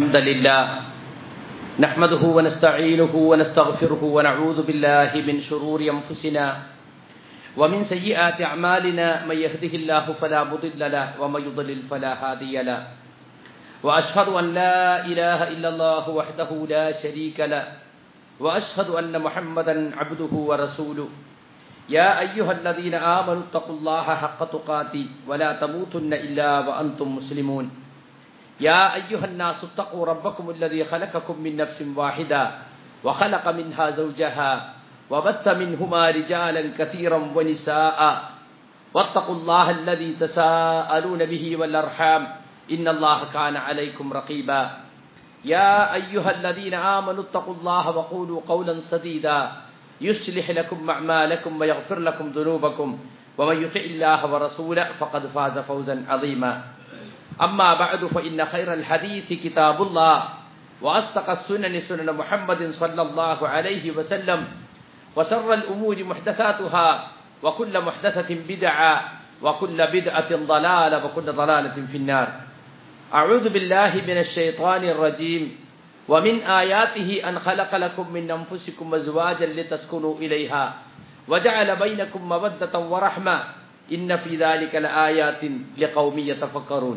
الحمد لله نحمده ونستعينه ونستغفره ونعوذ بالله من شرور أنفسنا ومن سيئات أعمالنا من يهده الله فلا مضل له ومن يضلل فلا هادي له وأشهد أن لا إله إلا الله وحده لا شريك له وأشهد أن محمدا عبده ورسوله يا أيها الذين آمنوا اتقوا الله حق تقاته ولا تموتن إلا وأنتم مسلمون يا أيها الناس اتقوا ربكم الذي خلقكم من نفس واحدة وخلق منها زوجها وبث منهما رجالا كثيرا ونساء واتقوا الله الذي تساءلون به والأرحام إن الله كان عليكم رقيبا يا أيها الذين آمنوا اتقوا الله وقولوا قولا سديدا يصلح لكم أعمالكم ويغفر لكم ذنوبكم ومن يطع الله ورسوله فقد فاز فوزا عظيما أما بعد فإن خير الحديث كتاب الله وأصدق السنن سنن محمد صلى الله عليه وسلم وشر الأمور محدثاتها وكل محدثة بدعة وكل بدعة ضلالة وكل ضلالة في النار أعوذ بالله من الشيطان الرجيم ومن آياته أن خلق لكم من أنفسكم أزواجا لتسكنوا إليها وجعل بينكم مودة ورحمة إن في ذلك لآيات لقوم يتفكرون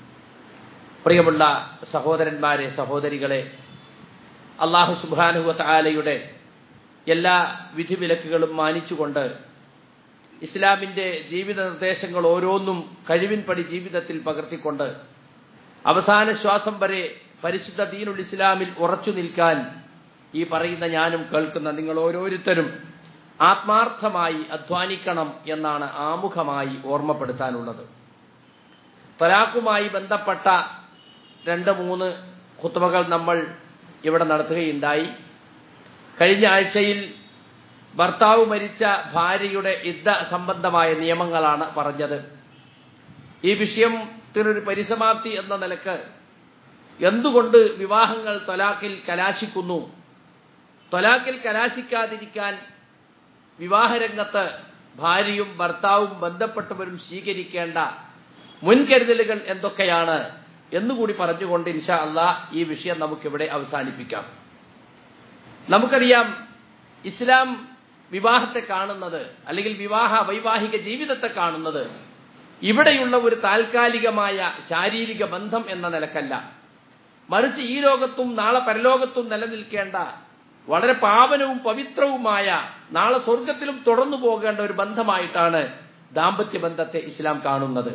പ്രിയമുള്ള സഹോദരന്മാരെ സഹോദരികളെ അള്ളാഹു സുബാനുഹ താലയുടെ എല്ലാ വിധിവിലക്കുകളും മാനിച്ചുകൊണ്ട് ഇസ്ലാമിന്റെ ജീവിത നിർദ്ദേശങ്ങൾ ഓരോന്നും കഴിവിൻപടി ജീവിതത്തിൽ പകർത്തിക്കൊണ്ട് അവസാന ശ്വാസം വരെ പരിശുദ്ധ ദീനുൽ ഇസ്ലാമിൽ ഉറച്ചു നിൽക്കാൻ ഈ പറയുന്ന ഞാനും കേൾക്കുന്ന നിങ്ങൾ ഓരോരുത്തരും ആത്മാർത്ഥമായി അധ്വാനിക്കണം എന്നാണ് ആമുഖമായി ഓർമ്മപ്പെടുത്താനുള്ളത് തലാഖുമായി ബന്ധപ്പെട്ട രണ്ട് മൂന്ന് കുത്തുമകൾ നമ്മൾ ഇവിടെ നടത്തുകയുണ്ടായി കഴിഞ്ഞ ആഴ്ചയിൽ ഭർത്താവ് മരിച്ച ഭാര്യയുടെ യുദ്ധ സംബന്ധമായ നിയമങ്ങളാണ് പറഞ്ഞത് ഈ വിഷയത്തിനൊരു പരിസമാപ്തി എന്ന നിലക്ക് എന്തുകൊണ്ട് വിവാഹങ്ങൾ തൊലാക്കിൽ കലാശിക്കുന്നു തൊലാക്കിൽ കലാശിക്കാതിരിക്കാൻ വിവാഹരംഗത്ത് ഭാര്യയും ഭർത്താവും ബന്ധപ്പെട്ടവരും സ്വീകരിക്കേണ്ട മുൻകരുതലുകൾ എന്തൊക്കെയാണ് എന്നുകൂടി പറഞ്ഞുകൊണ്ട് ഇൻഷാ അള്ളാ ഈ വിഷയം നമുക്കിവിടെ അവസാനിപ്പിക്കാം നമുക്കറിയാം ഇസ്ലാം വിവാഹത്തെ കാണുന്നത് അല്ലെങ്കിൽ വിവാഹ വൈവാഹിക ജീവിതത്തെ കാണുന്നത് ഇവിടെയുള്ള ഒരു താൽക്കാലികമായ ശാരീരിക ബന്ധം എന്ന നിലക്കല്ല മറിച്ച് ഈ ലോകത്തും നാളെ പരലോകത്തും നിലനിൽക്കേണ്ട വളരെ പാവനവും പവിത്രവുമായ നാളെ സ്വർഗത്തിലും തുടർന്നു പോകേണ്ട ഒരു ബന്ധമായിട്ടാണ് ദാമ്പത്യ ബന്ധത്തെ ഇസ്ലാം കാണുന്നത്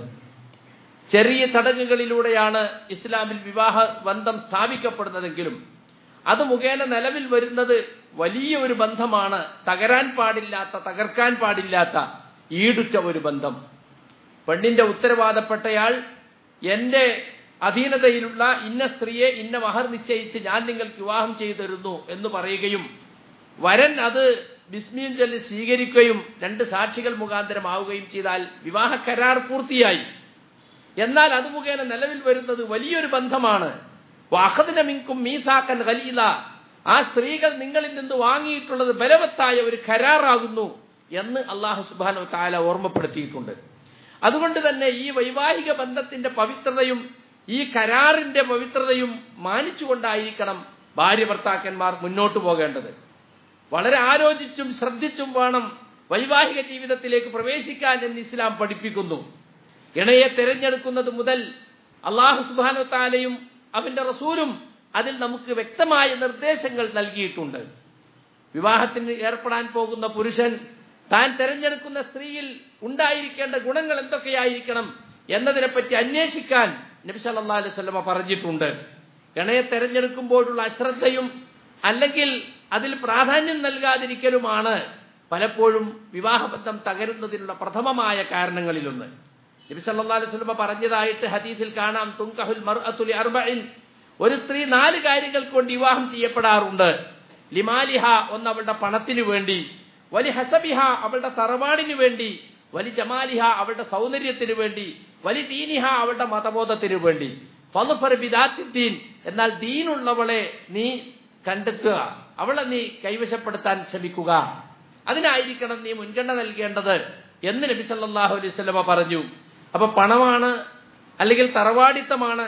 ചെറിയ ചടങ്ങുകളിലൂടെയാണ് ഇസ്ലാമിൽ വിവാഹ ബന്ധം സ്ഥാപിക്കപ്പെടുന്നതെങ്കിലും അത് മുഖേന നിലവിൽ വരുന്നത് വലിയ ഒരു ബന്ധമാണ് തകരാൻ പാടില്ലാത്ത തകർക്കാൻ പാടില്ലാത്ത ഈടുറ്റ ഒരു ബന്ധം പെണ്ണിന്റെ ഉത്തരവാദപ്പെട്ടയാൾ എന്റെ അധീനതയിലുള്ള ഇന്ന സ്ത്രീയെ ഇന്ന മഹർ നിശ്ചയിച്ച് ഞാൻ നിങ്ങൾക്ക് വിവാഹം ചെയ്തു തരുന്നു എന്ന് പറയുകയും വരൻ അത് ബിസ്മിയും ചൊല്ലി സ്വീകരിക്കുകയും രണ്ട് സാക്ഷികൾ മുഖാന്തരമാവുകയും ചെയ്താൽ വിവാഹ കരാർ പൂർത്തിയായി എന്നാൽ അത് മുഖേന നിലവിൽ വരുന്നത് വലിയൊരു ബന്ധമാണ് വാഹദിന മിങ്കും മീസാക്കൻ ഖലീല ആ സ്ത്രീകൾ നിങ്ങളിൽ നിന്ന് വാങ്ങിയിട്ടുള്ളത് ബലവത്തായ ഒരു കരാറാകുന്നു എന്ന് അള്ളാഹു സുബാനു താല ഓർമ്മപ്പെടുത്തിയിട്ടുണ്ട് അതുകൊണ്ട് തന്നെ ഈ വൈവാഹിക ബന്ധത്തിന്റെ പവിത്രതയും ഈ കരാറിന്റെ പവിത്രതയും മാനിച്ചുകൊണ്ടായിരിക്കണം ഭാര്യ ഭർത്താക്കന്മാർ മുന്നോട്ട് പോകേണ്ടത് വളരെ ആലോചിച്ചും ശ്രദ്ധിച്ചും വേണം വൈവാഹിക ജീവിതത്തിലേക്ക് പ്രവേശിക്കാൻ എന്ന് ഇസ്ലാം പഠിപ്പിക്കുന്നു ഇണയെ തിരഞ്ഞെടുക്കുന്നത് മുതൽ അള്ളാഹു സുബാനു താലയും അവന്റെ റസൂലും അതിൽ നമുക്ക് വ്യക്തമായ നിർദ്ദേശങ്ങൾ നൽകിയിട്ടുണ്ട് വിവാഹത്തിന് ഏർപ്പെടാൻ പോകുന്ന പുരുഷൻ താൻ തെരഞ്ഞെടുക്കുന്ന സ്ത്രീയിൽ ഉണ്ടായിരിക്കേണ്ട ഗുണങ്ങൾ എന്തൊക്കെയായിരിക്കണം എന്നതിനെപ്പറ്റി അന്വേഷിക്കാൻ നബി സല്ലാ അലൈഹി സ്വലമ പറഞ്ഞിട്ടുണ്ട് ഇണയെ തെരഞ്ഞെടുക്കുമ്പോഴുള്ള അശ്രദ്ധയും അല്ലെങ്കിൽ അതിൽ പ്രാധാന്യം നൽകാതിരിക്കലുമാണ് പലപ്പോഴും വിവാഹബന്ധം തകരുന്നതിനുള്ള പ്രഥമമായ കാരണങ്ങളിലൊന്ന് നബി സല്ലാ അലൈഹി സ്വലമ പറഞ്ഞതായിട്ട് ഹദീസിൽ കാണാം തുങ്കഹുൽ മർഅത്തുലി അർബഇൻ ഒരു സ്ത്രീ നാല് കാര്യങ്ങൾ കൊണ്ട് വിവാഹം ചെയ്യപ്പെടാറുണ്ട് ലിമാലിഹ ഒന്ന് അവളുടെ പണത്തിനു വേണ്ടി വലി ഹസബിഹ അവളുടെ തറവാടിനു വേണ്ടി വലി ജമാലിഹ അവളുടെ സൗന്ദര്യത്തിനു വേണ്ടി വലി ദീനിഹ അവളുടെ മതബോധത്തിനു വേണ്ടി ഫലുഫർ ബിദാത്തിദ്ദീൻ എന്നാൽ ദീനുള്ളവളെ നീ കണ്ടെത്തുക അവളെ നീ കൈവശപ്പെടുത്താൻ ശ്രമിക്കുക അതിനായിരിക്കണം നീ മുൻഗണന നൽകേണ്ടത് എന്ന് നബി സല്ലല്ലാഹു അലൈഹി വസല്ലമ പറഞ്ഞു അപ്പൊ പണമാണ് അല്ലെങ്കിൽ തറവാടിത്തമാണ്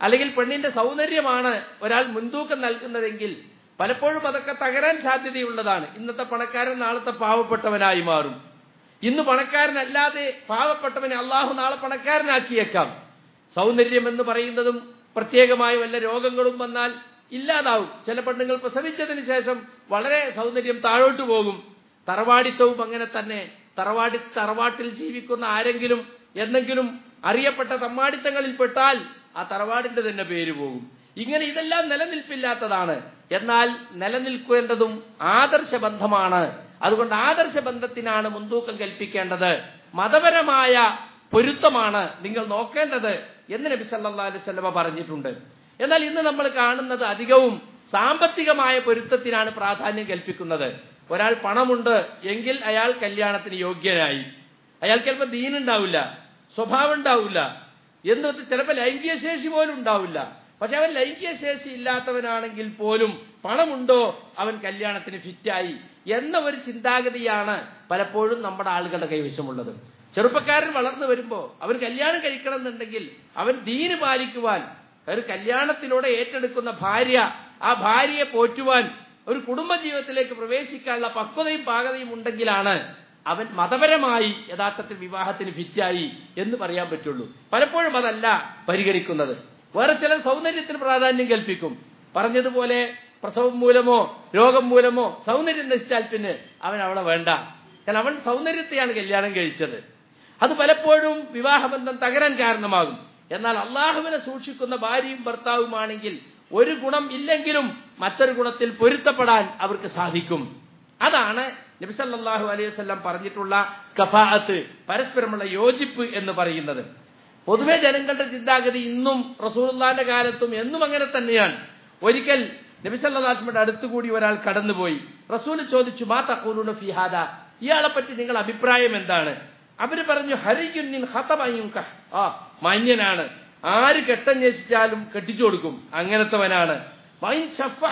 അല്ലെങ്കിൽ പെണ്ണിന്റെ സൗന്ദര്യമാണ് ഒരാൾ മുൻതൂക്കം നൽകുന്നതെങ്കിൽ പലപ്പോഴും അതൊക്കെ തകരാൻ സാധ്യതയുള്ളതാണ് ഇന്നത്തെ പണക്കാരൻ നാളത്തെ പാവപ്പെട്ടവനായി മാറും ഇന്ന് പണക്കാരനല്ലാതെ പാവപ്പെട്ടവനെ അള്ളാഹു നാളെ പണക്കാരനാക്കിയേക്കാം സൗന്ദര്യം എന്ന് പറയുന്നതും പ്രത്യേകമായ വല്ല രോഗങ്ങളും വന്നാൽ ഇല്ലാതാവും ചില പെണ്ണുങ്ങൾ പ്രസവിച്ചതിന് ശേഷം വളരെ സൗന്ദര്യം താഴോട്ട് പോകും തറവാടിത്തവും അങ്ങനെ തന്നെ തറവാടി തറവാട്ടിൽ ജീവിക്കുന്ന ആരെങ്കിലും എന്തെങ്കിലും അറിയപ്പെട്ട തമ്മാടിത്തങ്ങളിൽ പെട്ടാൽ ആ തറവാടിന്റെ തന്നെ പേര് പോകും ഇങ്ങനെ ഇതെല്ലാം നിലനിൽപ്പില്ലാത്തതാണ് എന്നാൽ നിലനിൽക്കേണ്ടതും ആദർശബന്ധമാണ് അതുകൊണ്ട് ആദർശബന്ധത്തിനാണ് മുൻതൂക്കം കൽപ്പിക്കേണ്ടത് മതപരമായ പൊരുത്തമാണ് നിങ്ങൾ നോക്കേണ്ടത് എന്ന് നബി സല്ലല്ലാഹു അലൈഹി വസല്ലമ പറഞ്ഞിട്ടുണ്ട് എന്നാൽ ഇന്ന് നമ്മൾ കാണുന്നത് അധികവും സാമ്പത്തികമായ പൊരുത്തത്തിനാണ് പ്രാധാന്യം കൽപ്പിക്കുന്നത് ഒരാൾ പണമുണ്ട് എങ്കിൽ അയാൾ കല്യാണത്തിന് യോഗ്യനായി അയാൾക്ക് ചിലപ്പോൾ ദീനുണ്ടാവില്ല സ്വഭാവം ഉണ്ടാവില്ല എന്ന് വെച്ച് ചിലപ്പോൾ ലൈംഗിക ശേഷി പോലും ഉണ്ടാവില്ല പക്ഷെ അവൻ ലൈംഗിക ശേഷി ഇല്ലാത്തവനാണെങ്കിൽ പോലും പണമുണ്ടോ അവൻ കല്യാണത്തിന് ഫിറ്റായി എന്ന ഒരു ചിന്താഗതിയാണ് പലപ്പോഴും നമ്മുടെ ആളുകളുടെ കൈവശമുള്ളത് ചെറുപ്പക്കാരൻ വളർന്നു വരുമ്പോ അവൻ കല്യാണം കഴിക്കണം എന്നുണ്ടെങ്കിൽ അവൻ ദീന് പാലിക്കുവാൻ ഒരു കല്യാണത്തിലൂടെ ഏറ്റെടുക്കുന്ന ഭാര്യ ആ ഭാര്യയെ പോറ്റുവാൻ ഒരു കുടുംബജീവിതത്തിലേക്ക് പ്രവേശിക്കാനുള്ള പക്വതയും പാകതയും ഉണ്ടെങ്കിലാണ് അവൻ മതപരമായി യഥാർത്ഥത്തിൽ വിവാഹത്തിന് ഫിറ്റായി എന്ന് പറയാൻ പറ്റുള്ളൂ പലപ്പോഴും അതല്ല പരിഗണിക്കുന്നത് വേറെ ചില സൗന്ദര്യത്തിന് പ്രാധാന്യം കൽപ്പിക്കും പറഞ്ഞതുപോലെ പ്രസവം മൂലമോ രോഗം മൂലമോ സൗന്ദര്യം നശിച്ചാൽ പിന്നെ അവൻ അവളെ വേണ്ട കാരണം അവൻ സൗന്ദര്യത്തെയാണ് കല്യാണം കഴിച്ചത് അത് പലപ്പോഴും വിവാഹബന്ധം തകരാൻ കാരണമാകും എന്നാൽ അള്ളാഹുവിനെ സൂക്ഷിക്കുന്ന ഭാര്യയും ഭർത്താവുമാണെങ്കിൽ ഒരു ഗുണം ഇല്ലെങ്കിലും മറ്റൊരു ഗുണത്തിൽ പൊരുത്തപ്പെടാൻ അവർക്ക് സാധിക്കും അതാണ് നബിസല്ലാഹു അലൈഹി വസല്ലം പറഞ്ഞിട്ടുള്ള കഫാഅത്ത് പരസ്പരമുള്ള യോജിപ്പ് എന്ന് പറയുന്നത് പൊതുവെ ജനങ്ങളുടെ ചിന്താഗതി ഇന്നും റസൂലുള്ളാന്റെ കാലത്തും എന്നും അങ്ങനെ തന്നെയാണ് ഒരിക്കൽ നബിസല്ലാസ്മയുടെ അടുത്തുകൂടി ഒരാൾ കടന്നുപോയി റസൂൽ ചോദിച്ചു മാ തഖൂലുന ഫിഹാദ ഇയാളെ പറ്റി നിങ്ങളുടെ അഭിപ്രായം എന്താണ് അവര് പറഞ്ഞു ഹരിയുന്നിൻ ഹതമയും ആ മാന്യനാണ് ആര് കെട്ടന്വേഷിച്ചാലും കെട്ടിച്ചു കൊടുക്കും അങ്ങനത്തവനാണ് വൈൻ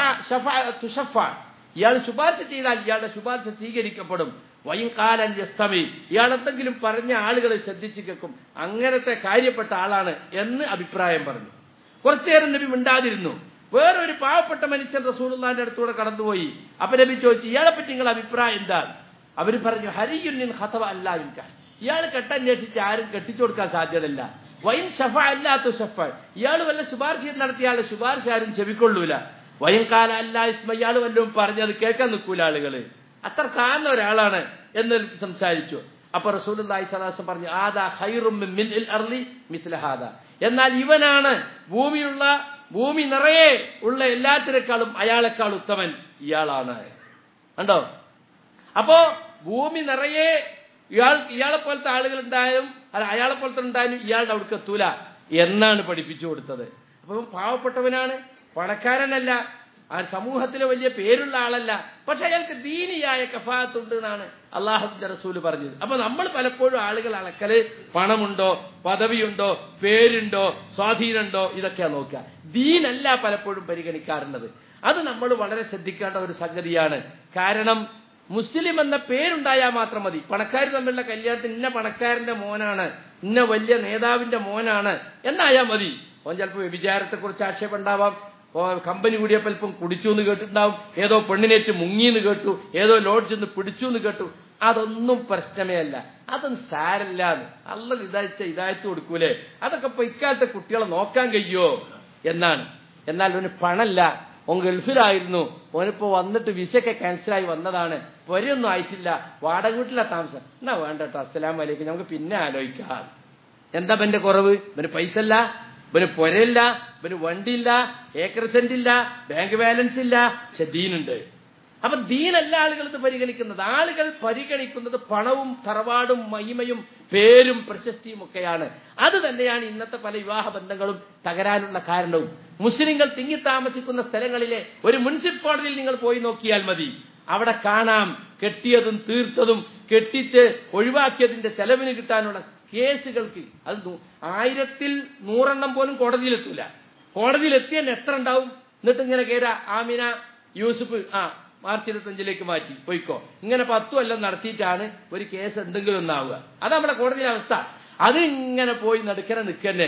തുഷഫ ഇയാൾ ശുപാർശ ചെയ്താൽ ഇയാളുടെ ശുപാർശ സ്വീകരിക്കപ്പെടും വൈൻ കാലൻ ജസ്തമി ഇയാൾ എന്തെങ്കിലും പറഞ്ഞ ആളുകളെ ശ്രദ്ധിച്ചു കേൾക്കും അങ്ങനത്തെ കാര്യപ്പെട്ട ആളാണ് എന്ന് അഭിപ്രായം പറഞ്ഞു കുറച്ചേരം നബി മിണ്ടാതിരുന്നു വേറൊരു പാവപ്പെട്ട മനുഷ്യൻ റസൂലുള്ളാന്റെ അടുത്തൂടെ കടന്നുപോയി അപ്പൊ നബി ചോദിച്ചു ഇയാളെ പറ്റി നിങ്ങളുടെ അഭിപ്രായം എന്താ അവര് പറഞ്ഞു ഹരിയുന്നിൻ ഹതവ അല്ല ഇയാൾ കെട്ടന്വേഷിച്ച് ആരും കെട്ടിച്ചു കൊടുക്കാൻ സാധ്യതയില്ല വൈൻ ഷഫ അല്ലാത്ത ഷഫ ഇയാൾ വല്ല ശുപാർശ നടത്തിയ ആളെ ശുപാർശ ആരും ചെവിക്കൊള്ളൂല വൈൻ കാല അല്ല ഇസ്മ ഇയാൾ വല്ലതും പറഞ്ഞ് അത് കേൾക്കാൻ നിൽക്കൂല ആളുകള് അത്ര കാണുന്ന ഒരാളാണ് എന്ന് സംസാരിച്ചു അപ്പൊ റസൂലി സലാസം പറഞ്ഞു ആദാ ഹൈറും മിസ്ലഹാദ എന്നാൽ ഇവനാണ് ഭൂമിയുള്ള ഭൂമി നിറയെ ഉള്ള എല്ലാത്തിനേക്കാളും അയാളെക്കാൾ ഉത്തമൻ ഇയാളാണ് കണ്ടോ അപ്പോ ഭൂമി നിറയെ ഇയാൾ ഇയാളെ പോലത്തെ ആളുകൾ ഉണ്ടായാലും അല്ല അയാളെ പോലത്തെ ഉണ്ടായാലും ഇയാളുടെ അവിടേക്ക് എത്തൂല എന്നാണ് പഠിപ്പിച്ചു കൊടുത്തത് അപ്പം പാവപ്പെട്ടവനാണ് പണക്കാരനല്ല ആ സമൂഹത്തിലെ വലിയ പേരുള്ള ആളല്ല പക്ഷെ അയാൾക്ക് ദീനിയായ കഫാത്തുണ്ട് എന്നാണ് അള്ളാഹുന്റെ റസൂല് പറഞ്ഞത് അപ്പൊ നമ്മൾ പലപ്പോഴും ആളുകൾ അളക്കല് പണമുണ്ടോ പദവിയുണ്ടോ പേരുണ്ടോ സ്വാധീനമുണ്ടോ ഇതൊക്കെയാ നോക്കുക ദീനല്ല പലപ്പോഴും പരിഗണിക്കാറുള്ളത് അത് നമ്മൾ വളരെ ശ്രദ്ധിക്കേണ്ട ഒരു സംഗതിയാണ് കാരണം മുസ്ലിം എന്ന പേരുണ്ടായാൽ മാത്രം മതി പണക്കാർ തമ്മിലുള്ള കല്യാണത്തിന് ഇന്ന പണക്കാരന്റെ മോനാണ് ഇന്ന വലിയ നേതാവിന്റെ മോനാണ് എന്നായാൽ മതി ഓൻ ചിലപ്പോൾ വ്യഭിചാരത്തെക്കുറിച്ച് ആക്ഷേപം ഉണ്ടാവാം കമ്പനി കൂടിയപ്പോൾ അല്പം കുടിച്ചു എന്ന് കേട്ടിട്ടുണ്ടാവും ഏതോ പെണ്ണിനേറ്റ് മുങ്ങി എന്ന് കേട്ടു ഏതോ ലോഡ്ജ് നിന്ന് പിടിച്ചു എന്ന് കേട്ടു അതൊന്നും പ്രശ്നമേ അല്ല അതൊന്നും സാരല്ല അല്ല ഇതാഴ്ച ഇതാഴ്ച കൊടുക്കൂലേ അതൊക്കെ ഇപ്പൊ ഇക്കാലത്തെ കുട്ടികളെ നോക്കാൻ കഴിയോ എന്നാണ് എന്നാൽ അവന് പണല്ല ഓൻ ഗൾഫിലായിരുന്നു ഓനിപ്പോ വന്നിട്ട് വിസയൊക്കെ ക്യാൻസലായി വന്നതാണ് പൊരയൊന്നും ആയിട്ടില്ല വാടക വീട്ടിലാ താമസം എന്നാ വേണ്ട കേട്ടോ അസ്സലാം വലൈക്കും നമുക്ക് പിന്നെ ആലോചിക്കാം എന്താ ഇവന്റെ കുറവ് ഇവന് പൈസ ഇല്ല ഇവന് പൊരയില്ല ഇവന് വണ്ടിയില്ല ഏക്കർ സെന്റ് ഇല്ല ബാങ്ക് ബാലൻസ് ഇല്ല പക്ഷെ ദീനുണ്ട് അപ്പൊ ദീനല്ല ആളുകൾ ഇത് പരിഗണിക്കുന്നത് ആളുകൾ പരിഗണിക്കുന്നത് പണവും തറവാടും മഹിമയും പേരും പ്രശസ്തിയും ഒക്കെയാണ് അത് തന്നെയാണ് ഇന്നത്തെ പല വിവാഹ ബന്ധങ്ങളും തകരാനുള്ള കാരണവും മുസ്ലിങ്ങൾ തിങ്ങി താമസിക്കുന്ന സ്ഥലങ്ങളിലെ ഒരു മുനിസിപ്പൽ കോടതിയിൽ നിങ്ങൾ പോയി നോക്കിയാൽ മതി അവിടെ കാണാം കെട്ടിയതും തീർത്തതും കെട്ടിച്ച് ഒഴിവാക്കിയതിന്റെ ചെലവിന് കിട്ടാനുള്ള കേസുകൾക്ക് അത് ആയിരത്തിൽ നൂറെണ്ണം പോലും കോടതിയിലെത്തൂല കോടതിയിലെത്തിയ എത്ര ഉണ്ടാവും എന്നിട്ട് ഇങ്ങനെ കയറാ ആമിന യൂസുഫ് ആ മാർച്ച് ഇരുപത്തഞ്ചിലേക്ക് മാറ്റി പോയിക്കോ ഇങ്ങനെ പത്തു കൊല്ലം നടത്തിയിട്ടാണ് ഒരു കേസ് എന്തെങ്കിലും ഒന്നാവുക അത് നമ്മുടെ കോടതിയിലെ അവസ്ഥ അത് ഇങ്ങനെ പോയി നടുക്കനെ നിൽക്കന്നെ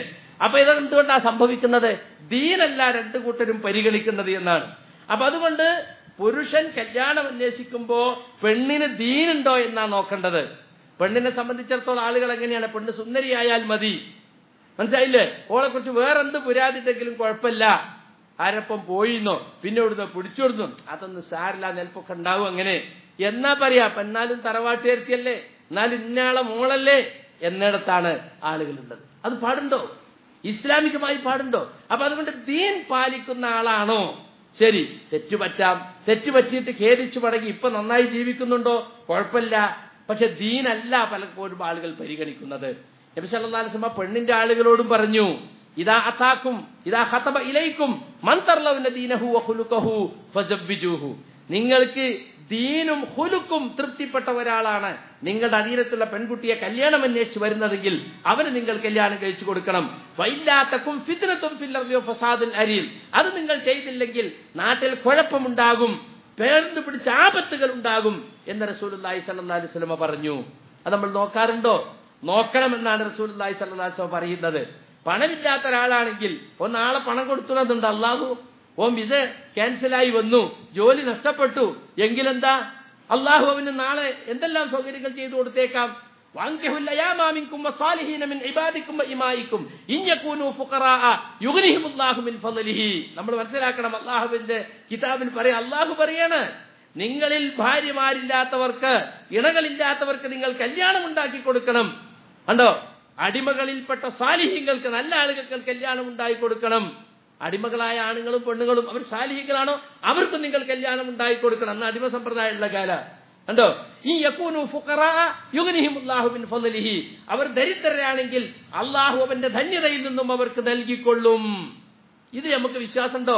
അപ്പൊ ഇത് എന്തുകൊണ്ടാണ് സംഭവിക്കുന്നത് ദീനല്ല രണ്ടു കൂട്ടരും പരിഗണിക്കുന്നത് എന്നാണ് അപ്പൊ അതുകൊണ്ട് പുരുഷൻ കല്യാണം അന്വേഷിക്കുമ്പോ പെണ്ണിന് ദീനുണ്ടോ എന്നാ നോക്കേണ്ടത് പെണ്ണിനെ സംബന്ധിച്ചിടത്തോളം ആളുകൾ എങ്ങനെയാണ് പെണ്ണ് സുന്ദരിയായാൽ മതി മനസ്സിലായില്ലേ ഓളെ കുറിച്ച് വേറെന്ത് പുരാതിട്ടെങ്കിലും കുഴപ്പമില്ല ആരപ്പം പോയിന്നോ പിന്നെ ഇവിടുന്ന് പിടിച്ചോടുന്നു അതൊന്നും സാരില്ല നെൽപ്പൊക്കെ ഉണ്ടാവും അങ്ങനെ എന്നാ പറയാ അപ്പൊ എന്നാലും തറവാട്ടുകാർത്തിയല്ലേ എന്നാലും ഇന്നയാളെ മോളല്ലേ എന്നിടത്താണ് ആളുകളുള്ളത് അത് പാടുണ്ടോ ഇസ്ലാമികമായി പാടുണ്ടോ അപ്പൊ അതുകൊണ്ട് ദീൻ പാലിക്കുന്ന ആളാണോ ശരി തെറ്റുപറ്റാം തെറ്റുപറ്റിയിട്ട് ഖേദിച്ചു മടങ്ങി ഇപ്പൊ നന്നായി ജീവിക്കുന്നുണ്ടോ കുഴപ്പമില്ല പക്ഷെ ദീനല്ല പലപ്പോഴും ആളുകൾ പരിഗണിക്കുന്നത് നബി സല്ലല്ലാഹു അലൈഹി വസല്ലം പെണ്ണിന്റെ ആളുകളോടും പറഞ്ഞു ഇതാ അതാക്കും ഇതാ ഖതബ ഇലൈക്കും മൻ തർലൗന ദീനഹു വ ഖുലുഖഹു ഫസബ്ബിജൂഹു നിങ്ങൾക്ക് ദീനും ഹുലുക്കും തൃപ്തിപ്പെട്ട ഒരാളാണ് നിങ്ങളുടെ അധീനത്തുള്ള പെൺകുട്ടിയെ കല്യാണം അന്വേഷിച്ച് വരുന്നതെങ്കിൽ അവന് നിങ്ങൾ കല്യാണം കഴിച്ചു കൊടുക്കണം വൈല്ലാത്തക്കും ഫിത്തിനത്തും ഫില്ലറിയോ ഫസാദുൽ അരിയിൽ അത് നിങ്ങൾ ചെയ്തില്ലെങ്കിൽ നാട്ടിൽ കുഴപ്പമുണ്ടാകും പേർന്നു പിടിച്ച ആപത്തുകൾ ഉണ്ടാകും എന്ന് റസൂലുള്ളാഹി സ്വല്ലല്ലാഹി അലൈഹി വസല്ലമ പറഞ്ഞു അത് നമ്മൾ നോക്കാറുണ്ടോ നോക്കണമെന്നാണ് റസൂലുള്ളാഹി സ്വല്ലല്ലാഹി അലൈഹി വസല്ലമ പറയുന്നത് പണമില്ലാത്ത ഒരാളാണെങ്കിൽ ഒന്ന് ആളെ പണം കൊടുത്തുള്ളതുണ്ട് അള്ളാഹു ഓൻ വിസ ക്യാൻസലായി വന്നു ജോലി നഷ്ടപ്പെട്ടു എങ്കിലെന്താ അള്ളാഹു അവന് നാളെ എന്തെല്ലാം സൗകര്യങ്ങൾ ചെയ്തു കൊടുത്തേക്കാം وأنكحوا الأيام منكم والصالحين من عبادكم وإمائكم إن يكونوا فقراء يغنيهم الله من فضله നമ്മൾ മനസ്സിലാക്കണം അള്ളാഹുവിന്റെ കിതാബിൽ പറയാം അള്ളാഹു പറയാണ് നിങ്ങളിൽ ഭാര്യമാരില്ലാത്തവർക്ക് ഇണകളില്ലാത്തവർക്ക് നിങ്ങൾ കല്യാണം ഉണ്ടാക്കി കൊടുക്കണം കണ്ടോ അടിമകളിൽപ്പെട്ട സാലിഹ്യങ്ങൾക്ക് നല്ല ആളുകൾക്ക് കല്യാണം ഉണ്ടാക്കി കൊടുക്കണം അടിമകളായ ആണുങ്ങളും പെണ്ണുങ്ങളും അവർ സാലിഹികളാണോ അവർക്കും നിങ്ങൾ കല്യാണം ഉണ്ടാക്കി കൊടുക്കണം അന്ന് അടിമ സമ്പ്രദായമുള്ള കാല കണ്ടോ ഈ യക്കൂനു യുഗനിഹിമുല്ലാഹുബിൻ ഫലിഹി അവർ ദരിദ്രരാണെങ്കിൽ അള്ളാഹു അവന്റെ ധന്യതയിൽ നിന്നും അവർക്ക് നൽകിക്കൊള്ളും ഇത് നമുക്ക് വിശ്വാസമുണ്ടോ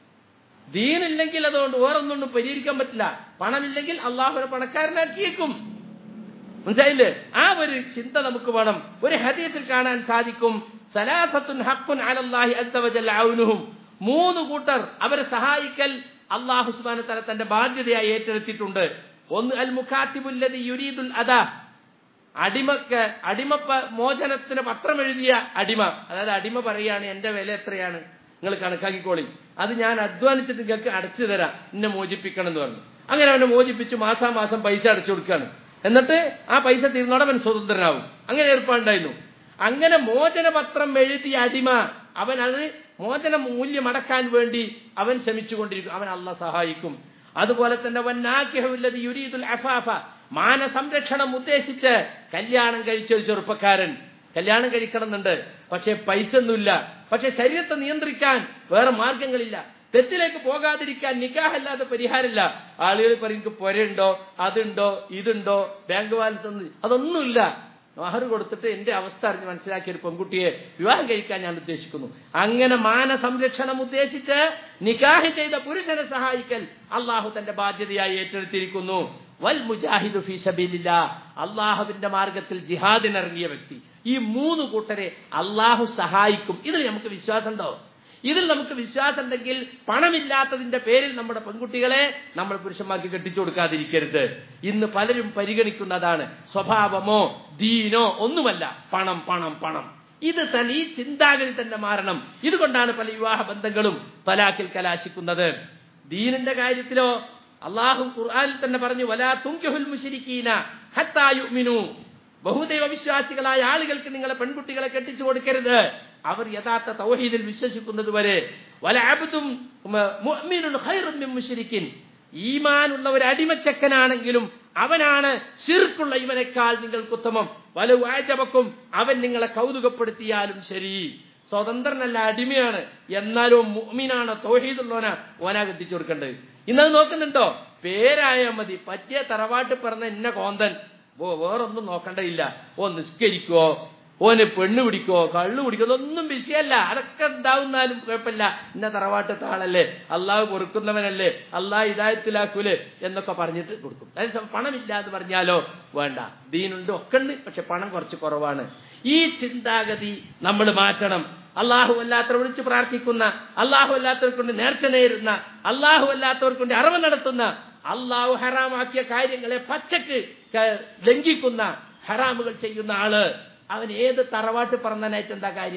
ദീനില്ലെങ്കിൽ അതുകൊണ്ട് വേറൊന്നും പരിഹരിക്കാൻ പറ്റില്ല പണമില്ലെങ്കിൽ അള്ളാഹുനെ പണക്കാരനാക്കിയേക്കും മനസ്സിലായില്ലേ ആ ഒരു ചിന്ത നമുക്ക് വേണം ഒരു ഹദീസിൽ കാണാൻ സാധിക്കും സലാസത്തുൻ ഹക്കുൻ അലല്ലാഹി അദ്ദവജൽ ഔനുഹും മൂന്ന് കൂട്ടർ അവരെ സഹായിക്കൽ അള്ളാഹു സുബാന തല തന്റെ ബാധ്യതയായി ഏറ്റെടുത്തിട്ടുണ്ട് ഒന്ന് അൽ മുഖാത്തിബുല്ലതി യുരീദുൽ അദാ അടിമക്ക് അടിമ മോചനത്തിന് പത്രം എഴുതിയ അടിമ അതായത് അടിമ പറയാണ് എന്റെ വില എത്രയാണ് നിങ്ങൾ കണക്കാക്കിക്കോളി അത് ഞാൻ അധ്വാനിച്ചിട്ട് നിങ്ങൾക്ക് അടച്ചു തരാം എന്നെ മോചിപ്പിക്കണം എന്ന് പറഞ്ഞു അങ്ങനെ അവനെ മോചിപ്പിച്ച് മാസാമാസം പൈസ അടച്ചു കൊടുക്കുകയാണ് എന്നിട്ട് ആ പൈസ തീർന്നോടെ അവൻ സ്വതന്ത്രനാവും അങ്ങനെ ഏർപ്പാടുണ്ടായിരുന്നു അങ്ങനെ മോചനപത്രം എഴുതിയ അടിമ അവൻ അത് മോചന മൂല്യം അടക്കാൻ വേണ്ടി അവൻ ശ്രമിച്ചുകൊണ്ടിരിക്കും അവൻ അല്ല സഹായിക്കും അതുപോലെ തന്നെ വന്നാക്കിഹുല്ലത് യുരീദുൽ അഫാഫ മാന സംരക്ഷണം ഉദ്ദേശിച്ച് കല്യാണം കഴിച്ച ഒരു ചെറുപ്പക്കാരൻ കല്യാണം കഴിക്കണമെന്നുണ്ട് പക്ഷെ പൈസ ഒന്നുമില്ല പക്ഷെ ശരീരത്തെ നിയന്ത്രിക്കാൻ വേറെ മാർഗങ്ങളില്ല തെറ്റിലേക്ക് പോകാതിരിക്കാൻ നിക്കാഹല്ലാതെ പരിഹാരമില്ല ആളുകൾ പറയും എനിക്ക് പുരയുണ്ടോ അതുണ്ടോ ഇതുണ്ടോ ബാങ്ക് ബാലൻസ് അതൊന്നുമില്ല മഹർ കൊടുത്തിട്ട് എന്റെ അവസ്ഥ അറിഞ്ഞ് മനസ്സിലാക്കിയ ഒരു പെൺകുട്ടിയെ വിവാഹം കഴിക്കാൻ ഞാൻ ഉദ്ദേശിക്കുന്നു അങ്ങനെ മാന സംരക്ഷണം ഉദ്ദേശിച്ച് നിക്കാഹ് ചെയ്ത പുരുഷനെ സഹായിക്കൽ അള്ളാഹു തന്റെ ബാധ്യതയായി ഏറ്റെടുത്തിരിക്കുന്നു വൽ മുജാഹിദു ഫി സബീലില്ല അള്ളാഹുവിന്റെ മാർഗത്തിൽ ജിഹാദിനിറങ്ങിയ വ്യക്തി ഈ മൂന്ന് കൂട്ടരെ അള്ളാഹു സഹായിക്കും ഇതിൽ നമുക്ക് വിശ്വാസമുണ്ടോ ഇതിൽ നമുക്ക് വിശ്വാസം ഉണ്ടെങ്കിൽ പണമില്ലാത്തതിന്റെ പേരിൽ നമ്മുടെ പെൺകുട്ടികളെ നമ്മൾ പുരുഷന്മാർക്ക് കെട്ടിച്ചു കൊടുക്കാതിരിക്കരുത് ഇന്ന് പലരും പരിഗണിക്കുന്നതാണ് സ്വഭാവമോ ദീനോ ഒന്നുമല്ല പണം പണം പണം ഇത് തന്നെ ഈ ചിന്താഗതി തന്നെ മാറണം ഇതുകൊണ്ടാണ് പല വിവാഹ ബന്ധങ്ങളും തലാക്കിൽ കലാശിക്കുന്നത് ദീനിന്റെ കാര്യത്തിലോ അള്ളാഹു ഖുർആനിൽ തന്നെ പറഞ്ഞു വലാ തുങ്കഹുൽ മുശ്രിക്കീന ഹത്താ യുഅ്മിനു ബഹുദൈവ വിശ്വാസികളായ ആളുകൾക്ക് നിങ്ങളെ പെൺകുട്ടികളെ കെട്ടിച്ചു കൊടുക്കരുത് അവർ യഥാർത്ഥ തൗഹീദിൽ വിശ്വസിക്കുന്നത് വരെ വല അബ്ദും മുഅ്മിനുൻ ഖൈറും മിൻ മുശ്രിക്കിൻ ഈമാനുള്ള ഒരു അടിമച്ചക്കനാണെങ്കിലും അവനാണ് ശിർക്കുള്ള ഇവനേക്കാൾ നിങ്ങൾക്ക് ഉത്തമം വല വാജപക്കും അവൻ നിങ്ങളെ കൗതുകപ്പെടുത്തിയാലും ശരി സ്വതന്ത്രനല്ല അടിമയാണ് എന്നാലും മുഅ്മിനാണ് തൗഹീദുള്ളവനാ ഓനാ കെട്ടിച്ചു കൊടുക്കേണ്ടത് ഇന്നത് നോക്കുന്നുണ്ടോ പേരായാൽ മതി പറ്റിയ തറവാട്ട് പറഞ്ഞ ഇന്ന കോന്തൻ ഓ വേറൊന്നും നോക്കണ്ടയില്ല ഓ നിസ്കരിക്കോ ഓന് പെണ്ണ് പിടിക്കോ കള്ളു പിടിക്കോ ഇതൊന്നും വിഷയമല്ല അതൊക്കെ ഉണ്ടാവുന്നാലും കുഴപ്പമില്ല ഇന്ന തറവാട്ടത്തെ ആളല്ലേ അള്ളാഹു പൊറുക്കുന്നവനല്ലേ അള്ളാഹ് ഇതായത്തിലാക്കൂലേ എന്നൊക്കെ പറഞ്ഞിട്ട് കൊടുക്കും അതായത് പണമില്ല എന്ന് പറഞ്ഞാലോ വേണ്ട ദീനുണ്ട് ഒക്കെ ഉണ്ട് പക്ഷെ പണം കുറച്ച് കുറവാണ് ഈ ചിന്താഗതി നമ്മൾ മാറ്റണം അള്ളാഹു അല്ലാത്തവർ വിളിച്ച് പ്രാർത്ഥിക്കുന്ന അള്ളാഹു അല്ലാത്തവർ കൊണ്ട് നേർച്ച നേരുന്ന അള്ളാഹു അല്ലാത്തവർ കൊണ്ട് അറിവ് നടത്തുന്ന അള്ളാഹു ഹറാമാക്കിയ കാര്യങ്ങളെ പച്ചക്ക് ലംഘിക്കുന്ന ഹറാമുകൾ ചെയ്യുന്ന ആള് അവൻ ഏത് തറവാട്ട് പറഞ്ഞനായിട്ട് എന്താ കാര്യം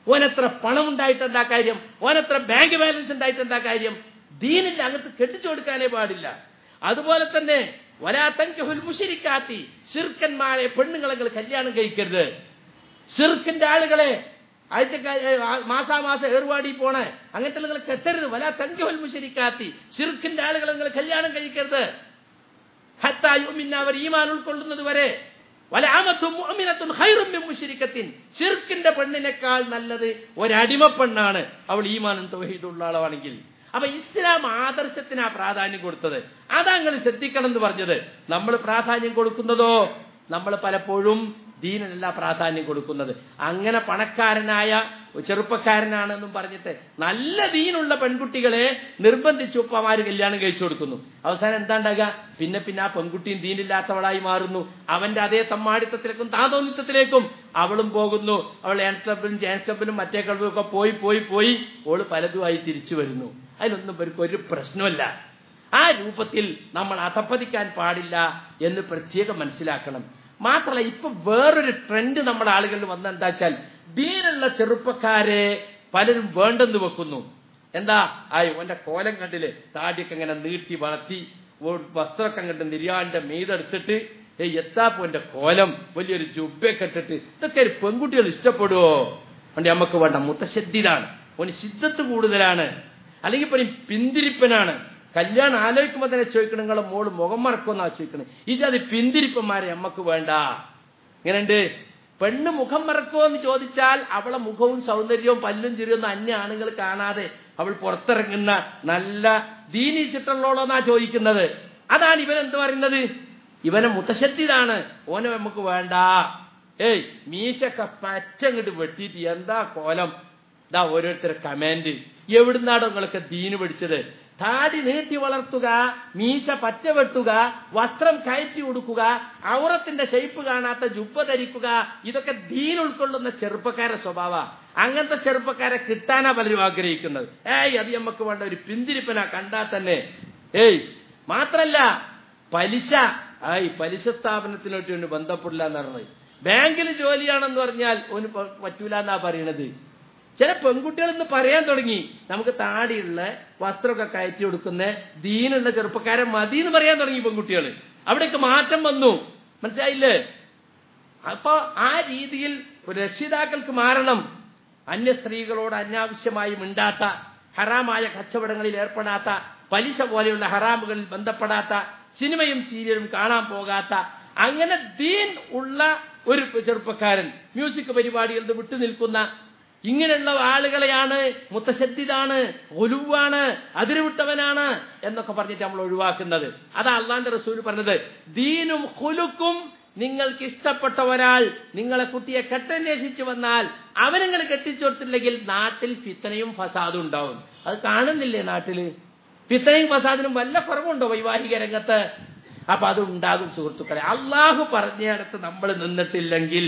ഓനെത്ര പണം ഉണ്ടായിട്ട് എന്താ കാര്യം ഓനെത്ര ബാങ്ക് ബാലൻസ് ഉണ്ടായിട്ട് എന്താ കാര്യം ദീനില്ല അങ്ങനത്തെ കെട്ടിച്ചു കൊടുക്കാനേ പാടില്ല അതുപോലെ തന്നെ വലാത്തങ്കഹുൽ മുഷിരിക്കാത്തി ശിർക്കന്മാരെ പെണ്ണുങ്ങളെ നിങ്ങൾ കല്യാണം കഴിക്കരുത് ഷിർക്കിന്റെ ആളുകളെ ആഴ്ച മാസാമാസം ഏർവാടി പോണേ അങ്ങനത്തെ നിങ്ങൾ കെട്ടരുത് വലാ തങ്കഹുൽ മുഷിരിക്കാത്തി ഷിർക്കിന്റെ ആളുകളെ നിങ്ങൾ കല്യാണം കഴിക്കരുത് ഹത്തായുമിന്ന അവർ ഈമാൻ ഉൾക്കൊള്ളുന്നത് വരെ ഷിർക്കിന്റെ പെണ്ണിനേക്കാൾ നല്ലത് ഒരടിമ പെണ്ണാണ് അവൾ ഈമാനും തൗഹീദുള്ള ആളാണെങ്കിൽ അപ്പൊ ഇസ്ലാം ആദർശത്തിനാ പ്രാധാന്യം കൊടുത്തത് അതാ നിങ്ങൾ ശ്രദ്ധിക്കണം എന്ന് പറഞ്ഞത് നമ്മൾ പ്രാധാന്യം കൊടുക്കുന്നതോ നമ്മൾ പലപ്പോഴും ദീനല്ല പ്രാധാന്യം കൊടുക്കുന്നത് അങ്ങനെ പണക്കാരനായ ചെറുപ്പക്കാരനാണെന്നും പറഞ്ഞിട്ട് നല്ല ദീനുള്ള പെൺകുട്ടികളെ നിർബന്ധിച്ച് ഉപ്പമാര് കല്യാണം കഴിച്ചു കൊടുക്കുന്നു അവസാനം എന്താ ഉണ്ടാകുക പിന്നെ പിന്നെ ആ പെൺകുട്ടിയും ദീനില്ലാത്തവളായി മാറുന്നു അവന്റെ അതേ തമ്മാടിത്തത്തിലേക്കും താതോന്നിത്തത്തിലേക്കും അവളും പോകുന്നു അവൾ ഏൻസ് ക്ലബിലും ജയൻസ് ക്ലബിലും മറ്റേ ക്ലബിലും ഒക്കെ പോയി പോയി പോയി ഓള് പലതുമായി തിരിച്ചു വരുന്നു അതിലൊന്നും ഇവർക്ക് ഒരു പ്രശ്നമല്ല ആ രൂപത്തിൽ നമ്മൾ അധപ്പതിക്കാൻ പാടില്ല എന്ന് പ്രത്യേകം മനസ്സിലാക്കണം മാത്രമല്ല ഇപ്പൊ വേറൊരു ട്രെൻഡ് നമ്മുടെ ആളുകളിൽ വന്ന എന്താ വെച്ചാൽ ദീനുള്ള ചെറുപ്പക്കാരെ പലരും വേണ്ടെന്ന് വെക്കുന്നു എന്താ ആയി ഓന്റെ കോലം കണ്ടില്ലേ താടിയൊക്കെ ഇങ്ങനെ നീട്ടി വളർത്തി വസ്ത്രമൊക്കെ കണ്ട് നിര്യാന്റെ മീതെടുത്തിട്ട് ഏയ് എത്താപ്പോ എന്റെ കോലം വലിയൊരു ജുബയൊക്കെ ഇട്ടിട്ട് ഇതൊക്കെ ഒരു പെൺകുട്ടികൾ ഇഷ്ടപ്പെടുവോ അതുകൊണ്ട് നമുക്ക് വേണ്ട മുത്തശ്ശദ്ധിതാണ് ഓന് സിദ്ധത്ത് കൂടുതലാണ് അല്ലെങ്കിൽ പറയും പിന്തിരിപ്പനാണ് കല്യാണം ആലോചിക്കുമ്പോൾ തന്നെ ചോദിക്കണം നിങ്ങളെ മോള് മുഖം മറക്കുമെന്നാ ചോദിക്കണേ ഇജാതി പിന്തിരിപ്പന്മാരെ അമ്മക്ക് വേണ്ട ഇങ്ങനെയുണ്ട് പെണ്ണ് മുഖം മറക്കുമോ എന്ന് ചോദിച്ചാൽ അവളെ മുഖവും സൗന്ദര്യവും പല്ലും ചിരിയൊന്നും അന്യ ആണുങ്ങൾ കാണാതെ അവൾ പുറത്തിറങ്ങുന്ന നല്ല ദീനി ചിട്ടങ്ങളോളെന്നാ ചോദിക്കുന്നത് അതാണ് ഇവൻ എന്ത് പറയുന്നത് ഇവനെ മുത്തശ്ശത്തിതാണ് ഓനെ നമുക്ക് വേണ്ട ഏയ് മീശൊക്കെ പറ്റങ്ങട്ട് വെട്ടിയിട്ട് എന്താ കോലം ഇതാ ഓരോരുത്തരുടെ കമാൻഡ് എവിടുന്നാടോ നിങ്ങളൊക്കെ ദീന് പിടിച്ചത് താടി നീട്ടി വളർത്തുക മീശ പറ്റ വെട്ടുക വസ്ത്രം കയറ്റി കൊടുക്കുക ഔറത്തിന്റെ ഷെയ്പ്പ് കാണാത്ത ജുബ്ബ ധരിക്കുക ഇതൊക്കെ ദീൻ ഉൾക്കൊള്ളുന്ന ചെറുപ്പക്കാരുടെ സ്വഭാവ അങ്ങനത്തെ ചെറുപ്പക്കാരെ കിട്ടാനാ പലരും ആഗ്രഹിക്കുന്നത് ഏയ് അത് നമുക്ക് വേണ്ട ഒരു പിന്തിരിപ്പന കണ്ടാൽ തന്നെ ഏയ് മാത്രല്ല പലിശ ആയി പലിശ സ്ഥാപനത്തിനോട്ട് ഒന്ന് ബന്ധപ്പെടില്ല എന്ന് പറഞ്ഞത് ബാങ്കിൽ ജോലിയാണെന്ന് പറഞ്ഞാൽ ഒന്ന് പറ്റൂല എന്നാ പറയണത് ചില പെൺകുട്ടികൾ ഇന്ന് പറയാൻ തുടങ്ങി നമുക്ക് താടിയുള്ള വസ്ത്രമൊക്കെ കയറ്റി കൊടുക്കുന്ന ദീനുള്ള ചെറുപ്പക്കാരെ മതി എന്ന് പറയാൻ തുടങ്ങി പെൺകുട്ടികൾ അവിടേക്ക് മാറ്റം വന്നു മനസ്സിലായില്ലേ അപ്പൊ ആ രീതിയിൽ രക്ഷിതാക്കൾക്ക് മാറണം അന്യ സ്ത്രീകളോട് അനാവശ്യമായി മിണ്ടാത്ത ഹറാമായ കച്ചവടങ്ങളിൽ ഏർപ്പെടാത്ത പലിശ പോലെയുള്ള ഹറാമുകളിൽ ബന്ധപ്പെടാത്ത സിനിമയും സീരിയലും കാണാൻ പോകാത്ത അങ്ങനെ ദീൻ ഉള്ള ഒരു ചെറുപ്പക്കാരൻ മ്യൂസിക് പരിപാടികളിൽ നിന്ന് വിട്ടുനിൽക്കുന്ന ഇങ്ങനെയുള്ള ആളുകളെയാണ് മുത്തശദ്ദിതാണ് ഒലുവാണ് അതിരുവിട്ടവനാണ് എന്നൊക്കെ പറഞ്ഞിട്ട് നമ്മൾ ഒഴിവാക്കുന്നത് അതാ അള്ളാന്റെ റസൂൽ പറഞ്ഞത് ദീനും ഹുലുക്കും നിങ്ങൾക്ക് ഇഷ്ടപ്പെട്ട ഒരാൾ നിങ്ങളെ കുട്ടിയെ കെട്ടന്വേഷിച്ചു വന്നാൽ അവൻ നിങ്ങൾ കെട്ടിച്ചു കൊടുത്തില്ലെങ്കിൽ നാട്ടിൽ ഫിത്തനയും ഫസാദും ഉണ്ടാവും അത് കാണുന്നില്ലേ നാട്ടില് ഫിത്തനയും ഫസാദിനും വല്ല കുറവുണ്ടോ വൈവാഹിക രംഗത്ത് അപ്പൊ അത് ഉണ്ടാകും സുഹൃത്തുക്കളെ അള്ളാഹു പറഞ്ഞിടത്ത് നമ്മൾ നിന്നിട്ടില്ലെങ്കിൽ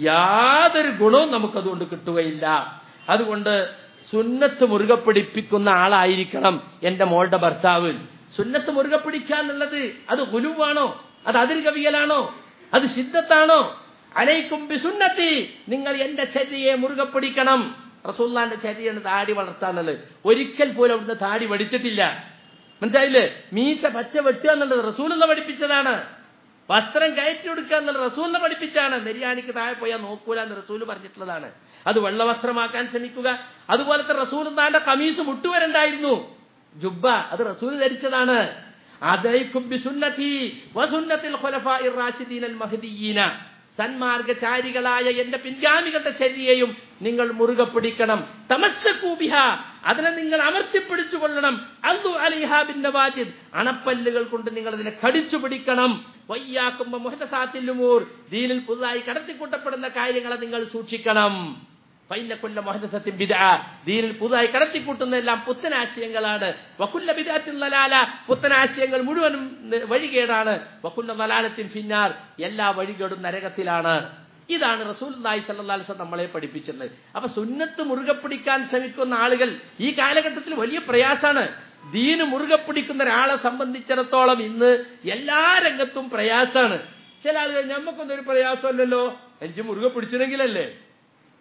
യാതൊരു ഗുണവും നമുക്കതുകൊണ്ട് കിട്ടുകയില്ല അതുകൊണ്ട് സുന്നത്ത് മുറുകെ പിടിപ്പിക്കുന്ന ആളായിരിക്കണം എന്റെ മോളുടെ ഭർത്താവ് സുന്നത്ത് മുറുകെ പിടിക്കുക എന്നുള്ളത് അത് ഗുലുവാണോ അത് അതിർ കവിയലാണോ അത് സിദ്ധത്താണോ അലൈക്കും ബിസുന്നത്തി നിങ്ങൾ എന്റെ ചര്യയെ മുറുകെ പിടിക്കണം റസൂല്ലാന്റെ ചര്യയാണ് താടി വളർത്താന്നുള്ളത് ഒരിക്കൽ പോലും അവിടുന്ന് താടി വടിച്ചിട്ടില്ല മനസ്സിലായില്ലേ മീശ പച്ച വെട്ടുക എന്നുള്ളത് റസൂലെന്ന് പഠിപ്പിച്ചതാണ് വസ്ത്രം കയറ്റി കൊടുക്കുക എന്നുള്ളത് റസൂലിനെ പഠിപ്പിച്ചാണ് നെരിയാനിക്ക് താഴെ പോയാൽ നോക്കൂല എന്ന് റസൂല് പറഞ്ഞിട്ടുള്ളതാണ് അത് വെള്ളവസ്ത്രമാക്കാൻ ശ്രമിക്കുക അതുപോലത്തെ റസൂൽ താന്റെ കമീസ് മുട്ടുവരണ്ടായിരുന്നു ജുബ്ബ അത് റസൂൽ ധരിച്ചതാണ് സന്മാർഗചാരികളായ എന്റെ പിൻഗാമികളുടെ ചര്യയും നിങ്ങൾ മുറുകെ പിടിക്കണം തമസ്സൂബിഹ അതിനെ നിങ്ങൾ അമർത്തിപ്പിടിച്ചു കൊള്ളണം അല്ലു അലിഹാബിന്റെ വാജിദ് അണപ്പല്ലുകൾ കൊണ്ട് നിങ്ങൾ അതിനെ കടിച്ചു പിടിക്കണം വയ്യാക്കുമ്പോ മുഹദസാത്തില്ലുമൂർ ദീനിൽ പുതുതായി കടത്തിക്കൂട്ടപ്പെടുന്ന കാര്യങ്ങളെ നിങ്ങൾ സൂക്ഷിക്കണം ഫൈനക്കൊല്ല മൊഹദസത്തിൻ ബിദ ദീനിൽ പുതുതായി കടത്തിക്കൂട്ടുന്ന എല്ലാം പുത്തനാശയങ്ങളാണ് വക്കുല്ല ബിദാത്തിൽ നലാല പുത്തനാശയങ്ങൾ മുഴുവനും വഴികേടാണ് വക്കുല്ല നലാലത്തിൻ ഫിന്നാർ എല്ലാ വഴികേടും നരകത്തിലാണ് ഇതാണ് റസൂൽ നായി സല്ലാസ് നമ്മളെ പഠിപ്പിച്ചത് അപ്പൊ സുന്നത്ത് മുറുകെ പിടിക്കാൻ ശ്രമിക്കുന്ന ആളുകൾ ഈ കാലഘട്ടത്തിൽ വലിയ പ്രയാസാണ് ദീന് മുറുകെ പിടിക്കുന്ന ഒരാളെ സംബന്ധിച്ചിടത്തോളം ഇന്ന് എല്ലാ രംഗത്തും പ്രയാസാണ് ചില ആളുകൾ നമുക്കൊന്നും ഒരു പ്രയാസമല്ലല്ലോ എനിക്ക് മുറുകെ പിടിച്ചില്ലെങ്കിലല്ലേ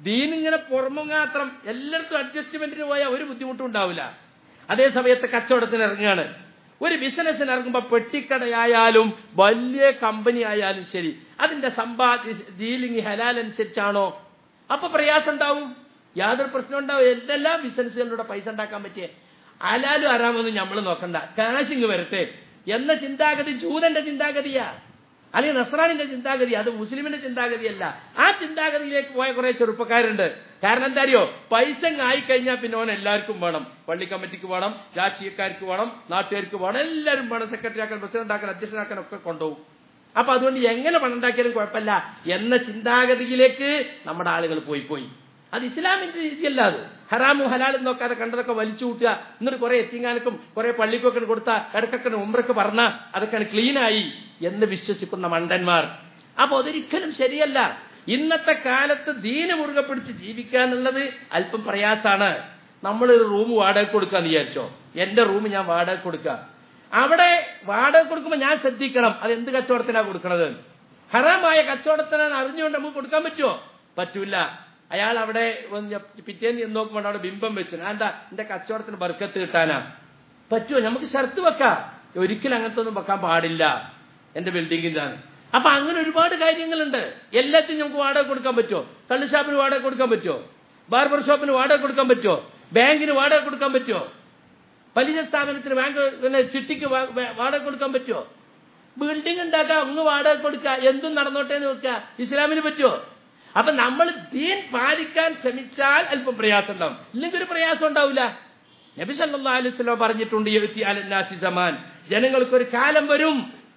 ദീൻ ഇങ്ങനെ പുറമെ മാത്രം എല്ലായിടത്തും അഡ്ജസ്റ്റ്മെന്റിന് പോയാൽ ഒരു ബുദ്ധിമുട്ടും ഉണ്ടാവില്ല അതേ സമയത്ത് കച്ചവടത്തിന് ഇറങ്ങുകയാണ് ഒരു ബിസിനസ്സിന് ഇറങ്ങുമ്പോൾ പെട്ടിക്കടയായാലും വലിയ കമ്പനി ആയാലും ശരി അതിന്റെ സമ്പാദ്യ ഡീലിംഗ് ഹലാൽ അനുസരിച്ചാണോ അപ്പൊ പ്രയാസം ഉണ്ടാവും യാതൊരു പ്രശ്നം ഉണ്ടാവും എന്തെല്ലാം ബിസിനസ്സുകളിലൂടെ പൈസ ഉണ്ടാക്കാൻ പറ്റിയേ ഹലാലും ആരാമൊന്നും നമ്മൾ നോക്കണ്ട കാശിങ് വരട്ടെ എന്ന ചിന്താഗതി ജൂതന്റെ ചിന്താഗതിയാ അല്ലെങ്കിൽ നസ്രാണിന്റെ ചിന്താഗതി അത് മുസ്ലിമിന്റെ ചിന്താഗതിയല്ല ആ ചിന്താഗതിയിലേക്ക് പോയ കുറെ ചെറുപ്പക്കാരുണ്ട് കാരണം എന്താ അറിയോ പൈസ ആയിക്കഴിഞ്ഞാൽ പിന്നെ ഓൻ എല്ലാവർക്കും വേണം പള്ളി കമ്മിറ്റിക്ക് വേണം രാഷ്ട്രീയക്കാർക്ക് വേണം നാട്ടുകാർക്ക് വേണം എല്ലാവരും വേണം സെക്രട്ടറി ആക്കാൻ പ്രസിഡന്റ് ആക്കാൻ അധ്യക്ഷനാക്കാൻ ഒക്കെ കൊണ്ടുപോകും അപ്പൊ അതുകൊണ്ട് എങ്ങനെ പണം ഉണ്ടാക്കിയാലും കുഴപ്പമില്ല എന്ന ചിന്താഗതിയിലേക്ക് നമ്മുടെ ആളുകൾ പോയി പോയി അത് ഇസ്ലാമിന്റെ രീതിയല്ല അത് ഹറാമും ഹലാലും നോക്കാതെ കണ്ടതൊക്കെ വലിച്ചു കൂട്ടുക എന്നിട്ട് കുറെ എത്തിങ്ങാനക്കും കുറെ പള്ളിക്കൊക്കെ കൊടുത്ത ഇടക്കൊക്കെ ഉമ്രക്ക് പറഞ്ഞ അതൊക്കെ ക്ലീനായി എന്ന് വിശ്വസിക്കുന്ന മണ്ടന്മാർ അപ്പൊ അതൊരിക്കലും ശരിയല്ല ഇന്നത്തെ കാലത്ത് ദീന മുറുകെ പിടിച്ച് ജീവിക്കുക എന്നുള്ളത് അല്പം പ്രയാസാണ് നമ്മളൊരു റൂം വാടക കൊടുക്കാന്ന് വിചാരിച്ചോ എന്റെ റൂം ഞാൻ വാടക കൊടുക്കുക അവിടെ വാടക കൊടുക്കുമ്പോൾ ഞാൻ ശ്രദ്ധിക്കണം അത് എന്ത് കച്ചവടത്തിനാ കൊടുക്കണത് ഹറാമായ കച്ചവടത്തിനാണ് അറിഞ്ഞുകൊണ്ട് നമുക്ക് കൊടുക്കാൻ പറ്റുമോ പറ്റൂല അയാൾ അവിടെ ഒന്ന് പിറ്റേന്ന് ചെന്ന് നോക്കുമ്പോൾ അവിടെ ബിംബം വെച്ചു എന്താ എന്റെ കച്ചവടത്തിന് ബർക്കത്ത് കിട്ടാനാ പറ്റുമോ നമുക്ക് ഷർത്ത് വെക്കാം ഒരിക്കലും അങ്ങനത്തെ ഒന്നും വെക്കാൻ പാടില്ല എന്റെ ബിൽഡിംഗിലാണ് അപ്പൊ അങ്ങനെ ഒരുപാട് കാര്യങ്ങളുണ്ട് എല്ലാത്തിനും നമുക്ക് വാടക കൊടുക്കാൻ പറ്റുമോ കള്ള് ഷാപ്പിന് വാടക കൊടുക്കാൻ പറ്റുമോ ബാർബർ ഷോപ്പിന് വാടക കൊടുക്കാൻ പറ്റുമോ ബാങ്കിന് വാടക കൊടുക്കാൻ പറ്റുമോ പലിശ സ്ഥാപനത്തിന് ബാങ്ക് പിന്നെ ചിട്ടിക്ക് വാ- വാ- വാടക കൊടുക്കാൻ പറ്റുമോ ബിൽഡിംഗ് ഉണ്ടാക്കാം അങ്ങ് വാടക കൊടുക്കുക എന്തും നടന്നോട്ടെ എന്ന് നോക്കുക ഇസ്ലാമിന് പറ്റുമോ അപ്പൊ നമ്മൾ ദീൻ പാലിക്കാൻ ശ്രമിച്ചാൽ അല്പം പ്രയാസം ഉണ്ടാവും ഇല്ലെങ്കിൽ ഒരു പ്രയാസം ഉണ്ടാവില്ല നബി സല്ലല്ലാഹു അലൈഹി വസല്ലം പറഞ്ഞിട്ടുണ്ട് യഅതി അലന്നാസി സമാൻ ജനങ്ങൾക്കൊരു കാലം വരും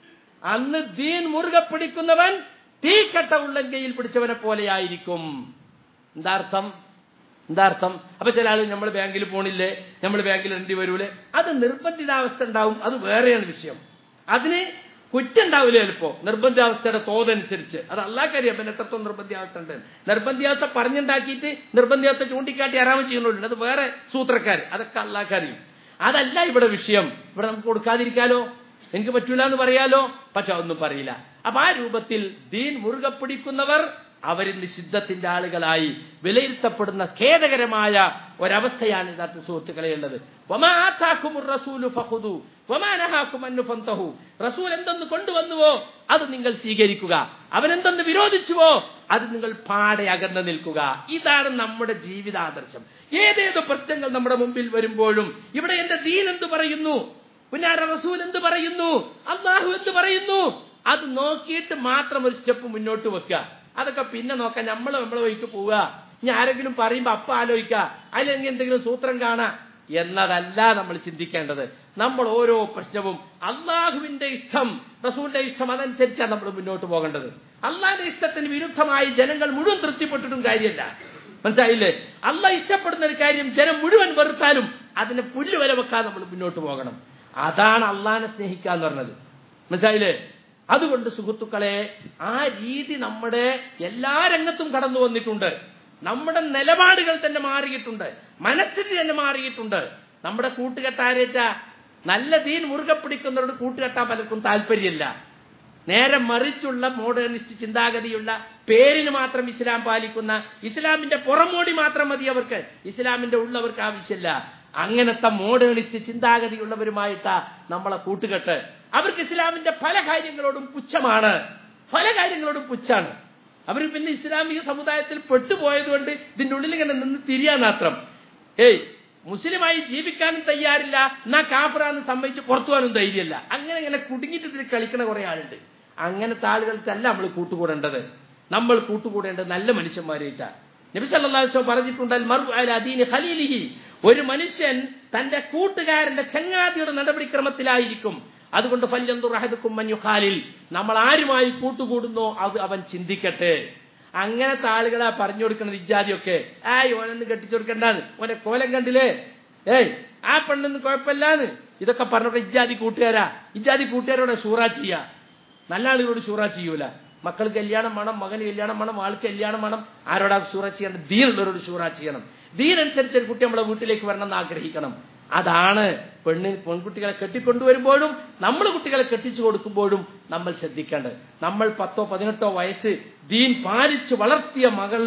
അന്ന് ദീൻ മുറുകെ പിടിക്കുന്നവൻ തീക്കട്ട ഉള്ളങ്കയിൽ പിടിച്ചവനെ പോലെയായിരിക്കും എന്താ അർത്ഥം എന്താ അർത്ഥം അപ്പൊ ചില ആളുകൾ നമ്മൾ ബാങ്കിൽ പോണില്ലേ നമ്മൾ ബാങ്കിൽ ഇടേണ്ടി വരൂലേ അത് നിർബന്ധിതാവസ്ഥ ഉണ്ടാവും അത് വേറെയാണ് വിഷയം അതിന് കുറ്റം ഉണ്ടാവില്ല ചിലപ്പോ നിർബന്ധാവസ്ഥയുടെ തോതനുസരിച്ച് അത് അള്ളാഹ്ക്കറിയാം പിന്നെ എത്രത്തോളം നിർബന്ധാവസ്ഥ ഉണ്ട് നിർബന്ധാവസ്ഥ പറഞ്ഞുണ്ടാക്കിയിട്ട് നിർബന്ധാവസ്ഥ ചൂണ്ടിക്കാട്ടി ആരാമം ചെയ്യുന്നുണ്ട് അത് വേറെ സൂത്രക്കാർ അതൊക്കെ അള്ളാഹ്ക്കറിയും അതല്ല ഇവിടെ വിഷയം ഇവിടെ നമുക്ക് കൊടുക്കാതിരിക്കാലോ എനിക്ക് പറ്റൂല എന്ന് പറയാലോ പക്ഷെ ഒന്നും പറയില്ല അപ്പൊ ആ രൂപത്തിൽ ദീൻ മുറുകെ പിടിക്കുന്നവർ അവർ നിഷിദ്ധത്തിന്റെ ആളുകളായി വിലയിരുത്തപ്പെടുന്ന ഖേദകരമായ ഒരവസ്ഥയാണ് യഥാർത്ഥ സുഹൃത്തുക്കളെ ഉള്ളത് വമാ ആതാക്കുമുർ റസൂലു ഫഖുദു വമാ നഹാക്കും അന്നു ഫന്തഹു റസൂൽ എന്തൊന്ന് കൊണ്ടുവന്നുവോ അത് നിങ്ങൾ സ്വീകരിക്കുക അവൻ എന്തൊന്ന് വിരോധിച്ചുവോ അത് നിങ്ങൾ പാടെ അകന്നു നിൽക്കുക ഇതാണ് നമ്മുടെ ജീവിതാദർശം ഏതേത് പ്രശ്നങ്ങൾ നമ്മുടെ മുമ്പിൽ വരുമ്പോഴും ഇവിടെ എന്റെ ദീൻ എന്ത് പറയുന്നു പുന്നാര റസൂൽ എന്ത് പറയുന്നു അള്ളാഹു എന്ത് പറയുന്നു അത് നോക്കിയിട്ട് മാത്രം ഒരു സ്റ്റെപ്പ് മുന്നോട്ട് വെക്കുക അതൊക്കെ പിന്നെ നോക്കാം നമ്മൾ നമ്മളെ വഴിക്ക് പോവുക ഇനി ആരെങ്കിലും പറയുമ്പോ അപ്പ ആലോചിക്കുക അല്ലെങ്കിൽ എന്തെങ്കിലും സൂത്രം കാണാ എന്നതല്ല നമ്മൾ ചിന്തിക്കേണ്ടത് നമ്മൾ ഓരോ പ്രശ്നവും അള്ളാഹുവിന്റെ ഇഷ്ടം റസൂലിന്റെ ഇഷ്ടം അതനുസരിച്ചാണ് നമ്മൾ മുന്നോട്ട് പോകേണ്ടത് അള്ളാഹിന്റെ ഇഷ്ടത്തിന് വിരുദ്ധമായി ജനങ്ങൾ മുഴുവൻ തൃപ്തിപ്പെട്ടിട്ടും കാര്യമല്ല മനസ്സിലായില്ലേ അല്ല ഇഷ്ടപ്പെടുന്ന ഒരു കാര്യം ജനം മുഴുവൻ വെറുത്താലും അതിന് പുല്ല് വില വെക്കാതെ നമ്മൾ മുന്നോട്ട് പോകണം അതാണ് അള്ളാഹിനെ സ്നേഹിക്കുക എന്ന് പറഞ്ഞത് മനസ്സിലായില്ലേ അതുകൊണ്ട് സുഹൃത്തുക്കളെ ആ രീതി നമ്മുടെ എല്ലാ രംഗത്തും കടന്നു വന്നിട്ടുണ്ട് നമ്മുടെ നിലപാടുകൾ തന്നെ മാറിയിട്ടുണ്ട് മനസ്ഥിതി തന്നെ മാറിയിട്ടുണ്ട് നമ്മുടെ കൂട്ടുകെട്ടാരേറ്റ നല്ല ദീൻ മുറുകെ പിടിക്കുന്നവരോട് കൂട്ടുകെട്ടാൻ പലർക്കും താല്പര്യമില്ല നേരെ മറിച്ചുള്ള മോഡേണിസ്റ്റ് ചിന്താഗതിയുള്ള പേരിന് മാത്രം ഇസ്ലാം പാലിക്കുന്ന ഇസ്ലാമിന്റെ പുറമോടി മാത്രം മതി അവർക്ക് ഇസ്ലാമിന്റെ ഉള്ളവർക്ക് ആവശ്യമില്ല അങ്ങനത്തെ മോഡേണിസ്റ്റ് ചിന്താഗതിയുള്ളവരുമായിട്ടാ നമ്മളെ കൂട്ടുകെട്ട് അവർക്ക് ഇസ്ലാമിന്റെ പല കാര്യങ്ങളോടും പുച്ഛമാണ് പല കാര്യങ്ങളോടും പുച്ഛാണ് അവർ പിന്നെ ഇസ്ലാമിക സമുദായത്തിൽ പെട്ടുപോയതുകൊണ്ട് ഇതിന്റെ ഉള്ളിൽ ഇങ്ങനെ നിന്ന് തിരിയാൻ മാത്രം ഏയ് മുസ്ലിമായി ജീവിക്കാനും തയ്യാറില്ല എന്നാ കാഫറാന്ന് സമ്മതിച്ച് പുറത്തു പോകാനും ധൈര്യമല്ല അങ്ങനെ ഇങ്ങനെ കുടുങ്ങിയിട്ട് ഇതിൽ കളിക്കണ കുറെ ആളുണ്ട് അങ്ങനത്തെ ആളുകൾക്കല്ല നമ്മൾ കൂട്ടുകൂടേണ്ടത് നമ്മൾ കൂട്ടുകൂടേണ്ടത് നല്ല മനുഷ്യന്മാരേറ്റാ നബി സല്ലല്ലാഹു അലൈഹി വസല്ലം പറഞ്ഞിട്ടുണ്ട് അൽ മർഉ അലാ ദീനി ഖലീലിഹി ഒരു മനുഷ്യൻ തന്റെ കൂട്ടുകാരന്റെ ചങ്ങാതിയുടെ നടപടിക്രമത്തിലായിരിക്കും അതുകൊണ്ട് ഫല്യന്തുറഹദുക്കും മഞ്ഞുഖാലിൽ നമ്മൾ ആരുമായി കൂട്ടുകൂടുന്നോ അത് അവൻ ചിന്തിക്കട്ടെ അങ്ങനത്തെ ആളുകളാ പറഞ്ഞു കൊടുക്കുന്നത് ഇജാതിയൊക്കെ ആയ് ഓനൊന്ന് കെട്ടിച്ചു കൊടുക്കണ്ടാന്ന് ഓനെ കോലം കണ്ടില്ലേ ഏയ് ആ പെണ്ണൊന്നും കുഴപ്പമില്ലാന്ന് ഇതൊക്കെ പറഞ്ഞോട്ടെ ഇജാതി കൂട്ടുകാരാ ഇജാതി കൂട്ടുകാരോടെ ഷൂറ ചെയ്യാ നല്ല ആളുകളോട് ഷൂറ ചെയ്യൂല മക്കൾ കല്യാണം വേണം മകന് കല്യാണം വേണം ആൾക്ക് കല്യാണം വേണം ആരോടാ ഷൂറ ചെയ്യണം ദീനുള്ളവരോട് ഷൂറ ചെയ്യണം ദീനനുസരിച്ച് ഒരു കുട്ടി നമ്മളെ വീട്ടിലേക്ക് വരണം എന്ന് ആഗ്രഹിക്കണം അതാണ് പെണ്ണ് പെൺകുട്ടികളെ കെട്ടിക്കൊണ്ടുവരുമ്പോഴും നമ്മൾ കുട്ടികളെ കെട്ടിച്ചു കൊടുക്കുമ്പോഴും നമ്മൾ ശ്രദ്ധിക്കേണ്ടത് നമ്മൾ പത്തോ പതിനെട്ടോ വയസ്സ് ദീൻ പാലിച്ച് വളർത്തിയ മകൾ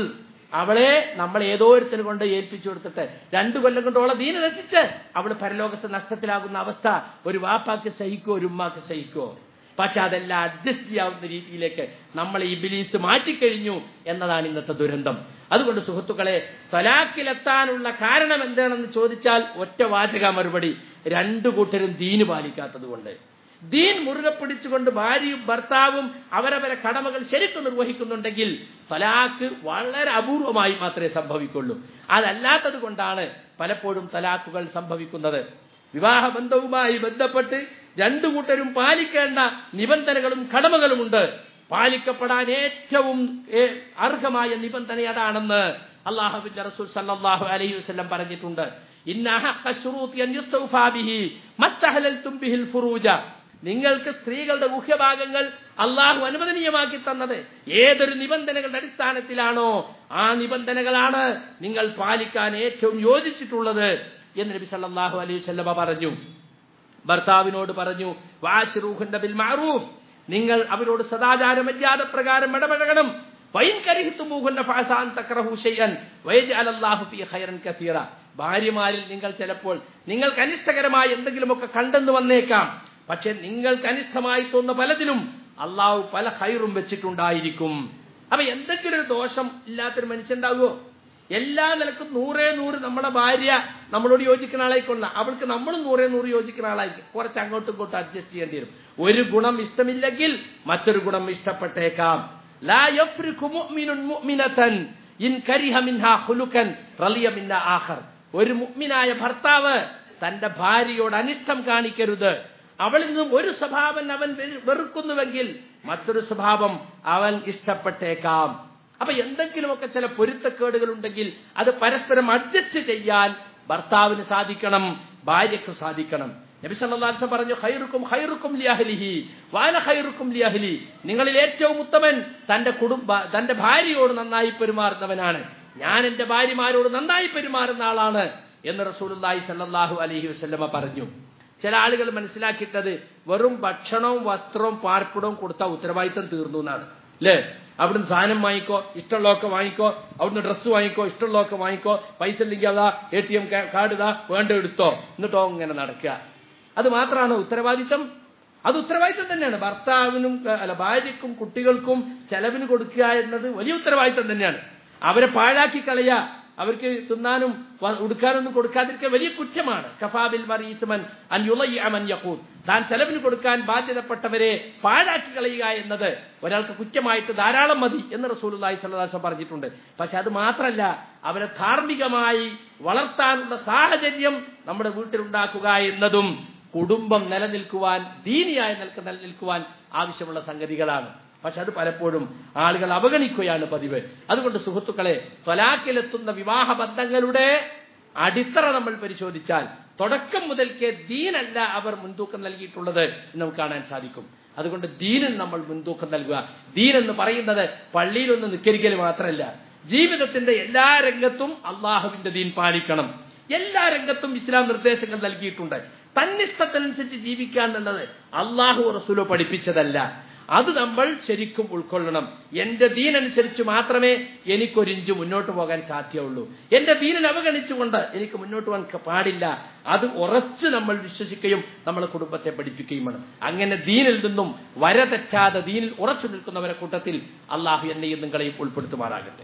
അവളെ നമ്മൾ ഏതോരുത്തിന് കൊണ്ട് ഏൽപ്പിച്ചു കൊടുത്തിട്ട് രണ്ടു കൊല്ലം കൊണ്ട് അവളെ ദീന നശിച്ച് അവൾ പരലോകത്ത് നഷ്ടത്തിലാകുന്ന അവസ്ഥ ഒരു വാപ്പാക്ക് സഹിക്കോ ഒരു ഉമ്മാക്ക് സഹിക്കോ പക്ഷെ അതെല്ലാം അഡ്ജസ്റ്റ് ചെയ്യാവുന്ന രീതിയിലേക്ക് നമ്മൾ ഈ ബിലീസ് മാറ്റിക്കഴിഞ്ഞു എന്നതാണ് ഇന്നത്തെ ദുരന്തം അതുകൊണ്ട് സുഹൃത്തുക്കളെ തലാക്കിലെത്താനുള്ള കാരണം എന്താണെന്ന് ചോദിച്ചാൽ ഒറ്റ വാചക മറുപടി രണ്ടു കൂട്ടരും ദീന് പാലിക്കാത്തത് കൊണ്ട് ദീൻ മുറുകെ പിടിച്ചുകൊണ്ട് ഭാര്യയും ഭർത്താവും അവരവരെ കടമകൾ ശരിക്കും നിർവഹിക്കുന്നുണ്ടെങ്കിൽ തലാക്ക് വളരെ അപൂർവമായി മാത്രമേ സംഭവിക്കുള്ളൂ അതല്ലാത്തത് കൊണ്ടാണ് പലപ്പോഴും തലാക്കുകൾ സംഭവിക്കുന്നത് വിവാഹബന്ധവുമായി ബന്ധപ്പെട്ട് രണ്ടു കൂട്ടരും പാലിക്കേണ്ട നിബന്ധനകളും കടമകളുമുണ്ട് പാലിക്കപ്പെടാൻ ഏറ്റവും ഏ- അർഹമായ നിബന്ധന അതാണെന്ന് അള്ളാഹുബിന്റെ റസൂൽ സല്ലല്ലാഹു അലൈഹി വസല്ലം പറഞ്ഞിട്ടുണ്ട് ഇന്ന അഹഖ ശുറൂത്തി അൻ യുസ്തൗഫാ ബിഹി മസ്തഹലൽതും ബിഹിൽ ഫുറൂജ നിങ്ങൾക്ക് സ്ത്രീകളുടെ മുഖ്യഭാഗങ്ങൾ അള്ളാഹു അനുവദനീയമാക്കി തന്നത് ഏതൊരു നിബന്ധനകളുടെ അടിസ്ഥാനത്തിലാണോ ആ നിബന്ധനകളാണ് നിങ്ങൾ പാലിക്കാൻ ഏറ്റവും യോജിച്ചിട്ടുള്ളത് എന്ന് നബി സല്ലല്ലാഹു അലൈഹി വസല്ലമ പറഞ്ഞു ഭർത്താവിനോട് പറഞ്ഞു വാശിറൂഹുന്റെ ബിൽ മഅറൂഫ് നിങ്ങൾ അവരോട് സദാചാര മര്യാദ പ്രകാരം ഇടപഴകണം വൈൻ കരിഹിത്തുമൂഹുന്ന ഫാസാൻ തക്രഹു ഷൈഅൻ വയജ്അൽ അല്ലാഹു ഫീ ഖൈറൻ കസീറ ഭാര്യമാരിൽ നിങ്ങൾ ചിലപ്പോൾ നിങ്ങൾക്ക് അനിഷ്ടകരമായ എന്തെങ്കിലുമൊക്കെ കണ്ടെന്ന് വന്നേക്കാം പക്ഷെ നിങ്ങൾക്ക് അനിഷ്ടമായി തോന്നുന്ന പലതിലും അള്ളാഹു പല ഹൈറും വെച്ചിട്ടുണ്ടായിരിക്കും അപ്പൊ എന്തെങ്കിലും ഒരു ദോഷം ഇല്ലാത്തൊരു മനുഷ്യണ്ടാവുമോ എല്ലാ നിലക്കും നൂറേ നൂറ് നമ്മുടെ ഭാര്യ നമ്മളോട് യോജിക്കുന്ന ആളായിക്കൊള്ള അവൾക്ക് നമ്മളും നൂറേ നൂറ് യോജിക്കുന്ന ആളായിരിക്കും കുറച്ച് അങ്ങോട്ടും ഇങ്ങോട്ടും അഡ്ജസ്റ്റ് ചെയ്യേണ്ടി വരും ഒരു ഗുണം ഇഷ്ടമില്ലെങ്കിൽ മറ്റൊരു ഗുണം ഇഷ്ടപ്പെട്ടേക്കാം ലാ യഫ്രിഖു മുഅ്മിനുൻ മുഅ്മിനതൻ ഇൻ കരിഹ മിൻഹാ ഖുലുകൻ റളിയ മിന്ന ആഖർ ഒരു മുഅ്മിനായ ഭർത്താവ് തന്റെ ഭാര്യയോട് അനിഷ്ടം കാണിക്കരുത് അവളിൽ നിന്നും ഒരു സ്വഭാവം അവൻ വെറു- വെറുക്കുന്നുവെങ്കിൽ മറ്റൊരു സ്വഭാവം അവൻ ഇഷ്ടപ്പെട്ടേക്കാം അപ്പൊ എന്തെങ്കിലുമൊക്കെ ചില പൊരുത്തക്കേടുകൾ ഉണ്ടെങ്കിൽ അത് പരസ്പരം അഡ്ജസ്റ്റ് ചെയ്യാൻ ഭർത്താവിന് സാധിക്കണം ഭാര്യയ്ക്ക് സാധിക്കണം നബി സല്ലല്ലാഹു അലൈഹി വസല്ലം പറഞ്ഞു ഖൈറുക്കും ഖൈറുക്കും ലിഅഹ്ലിഹി വാന ഖൈറുക്കും ലിഅഹ്ലി നിങ്ങളിൽ ഏറ്റവും ഉത്തമൻ തന്റെ കുടുംബ തന്റെ ഭാര്യയോട് നന്നായി പെരുമാറുന്നവനാണ് ഞാൻ എന്റെ ഭാര്യമാരോട് നന്നായി പെരുമാറുന്ന ആളാണ് എന്ന് റസൂലുള്ളാഹി സല്ലല്ലാഹു അലൈഹി വസല്ലമ പറഞ്ഞു ചില ആളുകൾ മനസ്സിലാക്കിയിട്ടത് വെറും ഭക്ഷണവും വസ്ത്രവും പാർപ്പിടവും കൊടുത്ത ഉത്തരവാദിത്തം തീർന്നു എന്നാണ് അല്ലേ അവിടുന്ന് സാധനം വാങ്ങിക്കോ ഇഷ്ടമുള്ളതൊക്കെ വാങ്ങിക്കോ അവിടുന്ന് ഡ്രസ്സ് വാങ്ങിക്കോ ഇഷ്ടമുള്ളതൊക്കെ വാങ്ങിക്കോ പൈസ ഇല്ലെങ്കിൽ അതാ എ ടി എം കാർഡ് ഇതാ വേണ്ട എടുത്തോ എന്നിട്ടോ ഇങ്ങനെ നടക്കുക അത് മാത്രമാണ് ഉത്തരവാദിത്തം അത് ഉത്തരവാദിത്തം തന്നെയാണ് ഭർത്താവിനും ഏഹ്, അല്ല ഭാര്യക്കും കുട്ടികൾക്കും ചെലവിന് കൊടുക്കുക എന്നത് വലിയ ഉത്തരവാദിത്തം തന്നെയാണ് അവരെ പാഴാക്കി കളയുക അവർക്ക് തിന്നാനും വ- ഉടുക്കാനൊന്നും കൊടുക്കാതിരിക്കുക വലിയ കുറ്റമാണ് കഫാബിൽ മറീത്തുമൻ അൻ യുളയ്യമൻ യഖൂദ് താൻ ചെലവിന് കൊടുക്കാൻ ബാധ്യതപ്പെട്ടവരെ പാഴാക്കി കളയുക എന്നത് ഒരാൾക്ക് കുറ്റമായിട്ട് ധാരാളം മതി എന്ന് റസൂലുള്ളാഹി സ്വല്ലല്ലാഹു അലൈഹി വസല്ലം പറഞ്ഞിട്ടുണ്ട് പക്ഷെ അത് മാത്രമല്ല അവരെ ധാർമ്മികമായി വളർത്താനുള്ള സാഹചര്യം നമ്മുടെ വീട്ടിലുണ്ടാക്കുക എന്നതും കുടുംബം നിലനിൽക്കുവാൻ ദീനിയായി നിൽക്ക് നിലനിൽക്കുവാൻ ആവശ്യമുള്ള സംഗതികളാണ് പക്ഷെ അത് പലപ്പോഴും ആളുകൾ അവഗണിക്കുകയാണ് പതിവ് അതുകൊണ്ട് സുഹൃത്തുക്കളെ തൊലാക്കിലെത്തുന്ന വിവാഹ ബന്ധങ്ങളുടെ അടിത്തറ നമ്മൾ പരിശോധിച്ചാൽ തുടക്കം മുതൽക്കേ ദീനല്ല അവർ മുൻതൂക്കം നൽകിയിട്ടുള്ളത് എന്ന് നമുക്ക് കാണാൻ സാധിക്കും അതുകൊണ്ട് ദീനിന് നമ്മൾ മുൻതൂക്കം നൽകുക ദീൻ എന്ന് പറയുന്നത് പള്ളിയിലൊന്ന് നിക്കരിക്കൽ മാത്രമല്ല ജീവിതത്തിന്റെ എല്ലാ രംഗത്തും അള്ളാഹുവിന്റെ ദീൻ പാലിക്കണം എല്ലാ രംഗത്തും ഇസ്ലാം നിർദ്ദേശങ്ങൾ നൽകിയിട്ടുണ്ട് തന്നിഷ്ടത്തിനനുസരിച്ച് ജീവിക്കുക എന്നുള്ളത് അള്ളാഹു റസൂലോ പഠിപ്പിച്ചതല്ല അത് നമ്മൾ ശരിക്കും ഉൾക്കൊള്ളണം എന്റെ ദീനനുസരിച്ച് മാത്രമേ എനിക്കൊരിഞ്ച് മുന്നോട്ട് പോകാൻ സാധ്യമുള്ളൂ എന്റെ ദീനിനെ അവഗണിച്ചുകൊണ്ട് എനിക്ക് മുന്നോട്ട് പോകാൻ ക- പാടില്ല അത് ഉറച്ച് നമ്മൾ വിശ്വസിക്കുകയും നമ്മളെ കുടുംബത്തെ പഠിപ്പിക്കുകയും വേണം അങ്ങനെ ദീനിൽ നിന്നും വര തെറ്റാതെ ദീനിൽ ഉറച്ചു നിൽക്കുന്നവരെ കൂട്ടത്തിൽ അള്ളാഹു എന്നെയും നിങ്ങളെയും ഉൾപ്പെടുത്തുമാറാകട്ടെ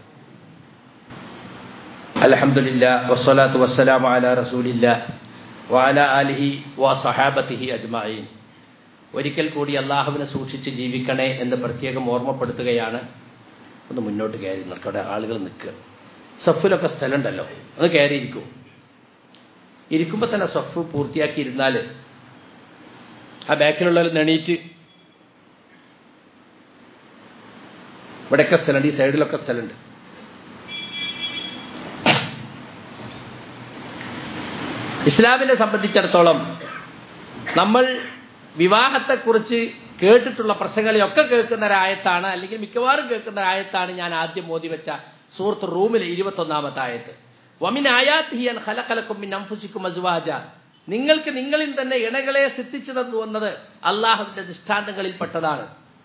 അലഹമില്ല വസ്സലാത്തു വസ്സലാമു അലാ റസൂലില്ല വാല അലിഹി വസഹാബത്തിഹി അജ്മായിൻ ഒരിക്കൽ കൂടി അള്ളാഹുവിനെ സൂക്ഷിച്ച് ജീവിക്കണേ എന്ന് പ്രത്യേകം ഓർമ്മപ്പെടുത്തുകയാണ് ഒന്ന് മുന്നോട്ട് കയറി നിൽക്കുക അവിടെ ആളുകൾ നിൽക്കുക സഫിലൊക്കെ സ്ഥലം ഉണ്ടല്ലോ ഒന്ന് കയറിയിരിക്കൂ ഇരിക്കുമ്പോൾ തന്നെ സഫ് പൂർത്തിയാക്കി ഇരുന്നാൽ ആ ബാക്കിലുള്ളവർ നെണീറ്റ് ഇവിടെയൊക്കെ സ്ഥലമുണ്ട് ഈ സൈഡിലൊക്കെ സ്ഥലമുണ്ട് ഇസ്ലാമിനെ സംബന്ധിച്ചിടത്തോളം നമ്മൾ വിവാഹത്തെക്കുറിച്ച് കേട്ടിട്ടുള്ള പ്രസംഗങ്ങളെയൊക്കെ കേൾക്കുന്ന ഒരായത്താണ് അല്ലെങ്കിൽ മിക്കവാറും കേൾക്കുന്ന ഒരായത്താണ് ഞാൻ ആദ്യം മോദി വെച്ച സൂറത്ത് റൂമിലെ ഇരുപത്തൊന്നാമത്തെ ആയത്ത് വമിൻ ആയാത്തിഹിയൻ ഹലക്കലക്കും മിൻ അംഫുസിക്കും അസുവാജ നിങ്ങൾക്ക് നിങ്ങളിൽ തന്നെ ഇണകളെ സിദ്ധിച്ചു തന്നു എന്നത് അള്ളാഹുവിന്റെ ദൃഷ്ടാന്തങ്ങളിൽപ്പെട്ടതാണ്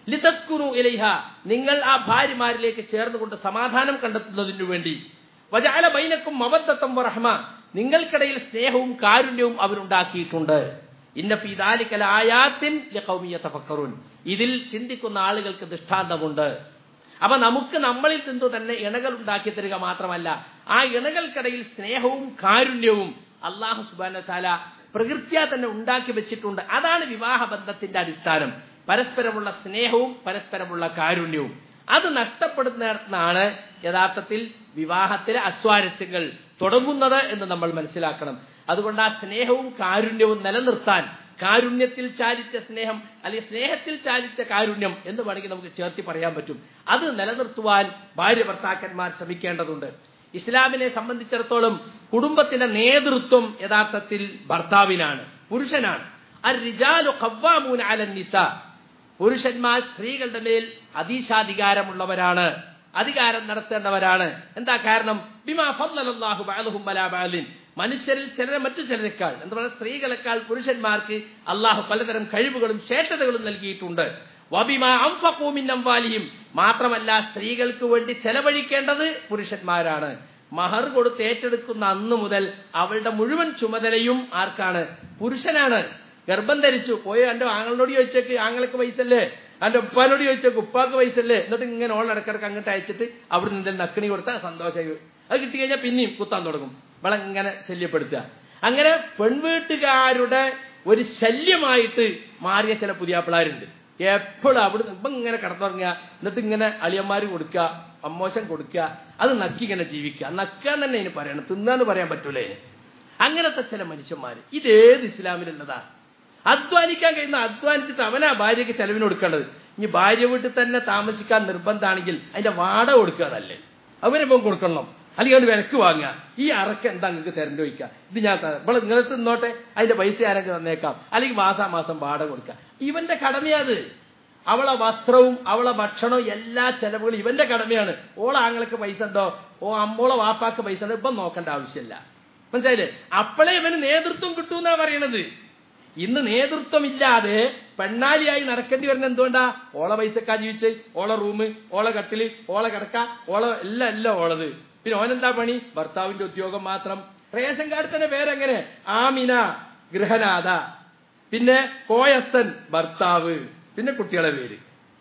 ലിതസ്കുനു ഇലൈഹ നിങ്ങൾ ആ ഭാര്യമാരിലേക്ക് ചേർന്നുകൊണ്ട് സമാധാനം കണ്ടെത്തുന്നതിനു വേണ്ടി വജാല ബൈനക്കും മവദ്ദത്തം റഹ്മ നിങ്ങൾക്കിടയിൽ സ്നേഹവും കാരുണ്യവും അവരുണ്ടാക്കിയിട്ടുണ്ട് ഇന്ന ഫീ ദാലിക ലആയാത്തിൻ ലിഖൗമി യതഫക്കറുൻ ഇതിൽ ചിന്തിക്കുന്ന ആളുകൾക്ക് ദൃഷ്ടാന്തമുണ്ട് അപ്പൊ നമുക്ക് നമ്മളിൽ നിന്ന് തന്നെ ഇണകൾ ഉണ്ടാക്കി തരിക മാത്രമല്ല ആ ഇണകൾക്കിടയിൽ സ്നേഹവും കാരുണ്യവും അള്ളാഹു സുബാന താല പ്രകൃത്യാ തന്നെ ഉണ്ടാക്കി വെച്ചിട്ടുണ്ട് അതാണ് വിവാഹ ബന്ധത്തിന്റെ അടിസ്ഥാനം പരസ്പരമുള്ള സ്നേഹവും പരസ്പരമുള്ള കാരുണ്യവും അത് നഷ്ടപ്പെടുന്നിടത്താണ് യഥാർത്ഥത്തിൽ വിവാഹത്തിലെ അസ്വാരസ്യങ്ങൾ തുടങ്ങുന്നത് എന്ന് നമ്മൾ മനസ്സിലാക്കണം അതുകൊണ്ട് ആ സ്നേഹവും കാരുണ്യവും നിലനിർത്താൻ കാരുണ്യത്തിൽ ചാലിച്ച സ്നേഹം അല്ലെങ്കിൽ സ്നേഹത്തിൽ ചാലിച്ച കാരുണ്യം എന്ന് വേണമെങ്കിൽ നമുക്ക് ചേർത്തി പറയാൻ പറ്റും അത് നിലനിർത്തുവാൻ ഭാര്യ ഭർത്താക്കന്മാർ ശ്രമിക്കേണ്ടതുണ്ട് ഇസ്ലാമിനെ സംബന്ധിച്ചിടത്തോളം കുടുംബത്തിന്റെ നേതൃത്വം യഥാർത്ഥത്തിൽ ഭർത്താവിനാണ് പുരുഷനാണ് അരിജാലു ഖവ്വാമൂന അലൻ നിസ പുരുഷന്മാർ സ്ത്രീകളുടെ മേൽ അതീശാധികാരമുള്ളവരാണ് അധികാരം നടത്തേണ്ടവരാണ് എന്താ കാരണം ബിമാ ഫضലല്ലാഹു ബഅദഹും അലാ ബഅദിൻ മനുഷ്യരിൽ ചിലരെ മറ്റു ചിലരെക്കാൾ എന്താ പറയുക സ്ത്രീകളെക്കാൾ പുരുഷന്മാർക്ക് അള്ളാഹു പലതരം കഴിവുകളും ശ്രേഷ്ഠതകളും നൽകിയിട്ടുണ്ട് വബിമാ അൻഫഖൂ മിൻ അംവാലിഹിം മാത്രമല്ല സ്ത്രീകൾക്ക് വേണ്ടി ചെലവഴിക്കേണ്ടത് പുരുഷന്മാരാണ് മഹർ കൊടുത്ത് ഏറ്റെടുക്കുന്ന അന്ന് മുതൽ അവളുടെ മുഴുവൻ ചുമതലയും ആർക്കാണ് പുരുഷനാണ് ഗർഭം ധരിച്ചു പോയി എന്റെ ആങ്ങളോട് ചോദിച്ചേക്ക് ആങ്ങൾക്ക് പൈസല്ലേ എന്റെ ഉപ്പാനോട് ചോദിച്ചേക്ക് ഉപ്പാക്ക് പൈസല്ലേ എന്നിട്ട് ഇങ്ങനെ ഓൾ ഇടക്കിടക്ക് അങ്ങോട്ട് അയച്ചിട്ട് അവിടെ നിന്ന് നക്കിണി കൊടുത്താൽ സന്തോഷമായി അത് കിട്ടി കഴിഞ്ഞാൽ പിന്നെയും കുത്താൻ തുടങ്ങും ഇവളെ ഇങ്ങനെ ശല്യപ്പെടുത്തുക അങ്ങനെ പെൺവീട്ടുകാരുടെ ഒരു ശല്യമായിട്ട് മാറിയ ചില പുതിയ പിള്ളേരുണ്ട് എപ്പോഴും അവിടെ ഇപ്പം ഇങ്ങനെ കിടന്നുറങ്ങുക എന്നിട്ട് ഇങ്ങനെ അളിയന്മാർ കൊടുക്കുക അമ്മോശം കൊടുക്കുക അത് നക്കി ഇങ്ങനെ ജീവിക്കുക നക്കാൻ തന്നെ ഇതിന് പറയണം തിന്നാന്ന് പറയാൻ പറ്റൂലേ അങ്ങനത്തെ ചില മനുഷ്യന്മാർ ഇതേത് ഇസ്ലാമിലുള്ളതാ അധ്വാനിക്കാൻ കഴിയുന്ന അധ്വാനിച്ചിട്ട് അവനാ ഭാര്യയ്ക്ക് ചെലവിന് കൊടുക്കേണ്ടത് ഇനി ഭാര്യ വീട്ടിൽ തന്നെ താമസിക്കാൻ നിർബന്ധമാണെങ്കിൽ അതിന്റെ വാടക കൊടുക്കുകയല്ലേ അവരിപ്പം കൊടുക്കണം അല്ലെങ്കിൽ അവന് വിലക്ക് വാങ്ങുക ഈ അറക്ക് എന്താ നിങ്ങൾക്ക് തരേണ്ടി വയ്ക്കുക ഇത് ഞാൻ തരാം ഇവിടെ നിങ്ങൾ തിന്നോട്ടെ അതിന്റെ പൈസ ആരൊക്കെ തന്നേക്കാം അല്ലെങ്കിൽ മാസാമാസം വാടക കൊടുക്കുക ഇവന്റെ കടമയത് അവളെ വസ്ത്രവും അവളെ ഭക്ഷണവും എല്ലാ ചെലവുകളും ഇവന്റെ കടമയാണ് ഓള ആങ്ങൾക്ക് പൈസ ഉണ്ടോ ഓ അമ്മോളെ വാപ്പാക്ക് പൈസ ഉണ്ടോ ഇപ്പം നോക്കേണ്ട ആവശ്യമില്ല മനസ്സിലായില്ലേ അപ്പോഴേ ഇവന് നേതൃത്വം കിട്ടൂന്നാ പറയണത് ഇന്ന് നേതൃത്വമില്ലാതെ പെണ്ണാലിയായി നടക്കേണ്ടി വരുന്ന എന്തുകൊണ്ടാ ഓള പൈസക്കാ ജീവിച്ച് ഓള റൂം ഓള കട്ടില് ഓള കിടക്ക ഓള എല്ലാം എല്ലാം ഓളത് പിന്നെ ഓനെന്താ പണി ഭർത്താവിന്റെ ഉദ്യോഗം മാത്രം റേഷൻ കാർഡ് തന്നെ പേരെങ്ങനെ ആമിന ഗൃഹനാഥ പിന്നെ കോയസ്തൻ ഭർത്താവ് പിന്നെ കുട്ടികളെ പേര്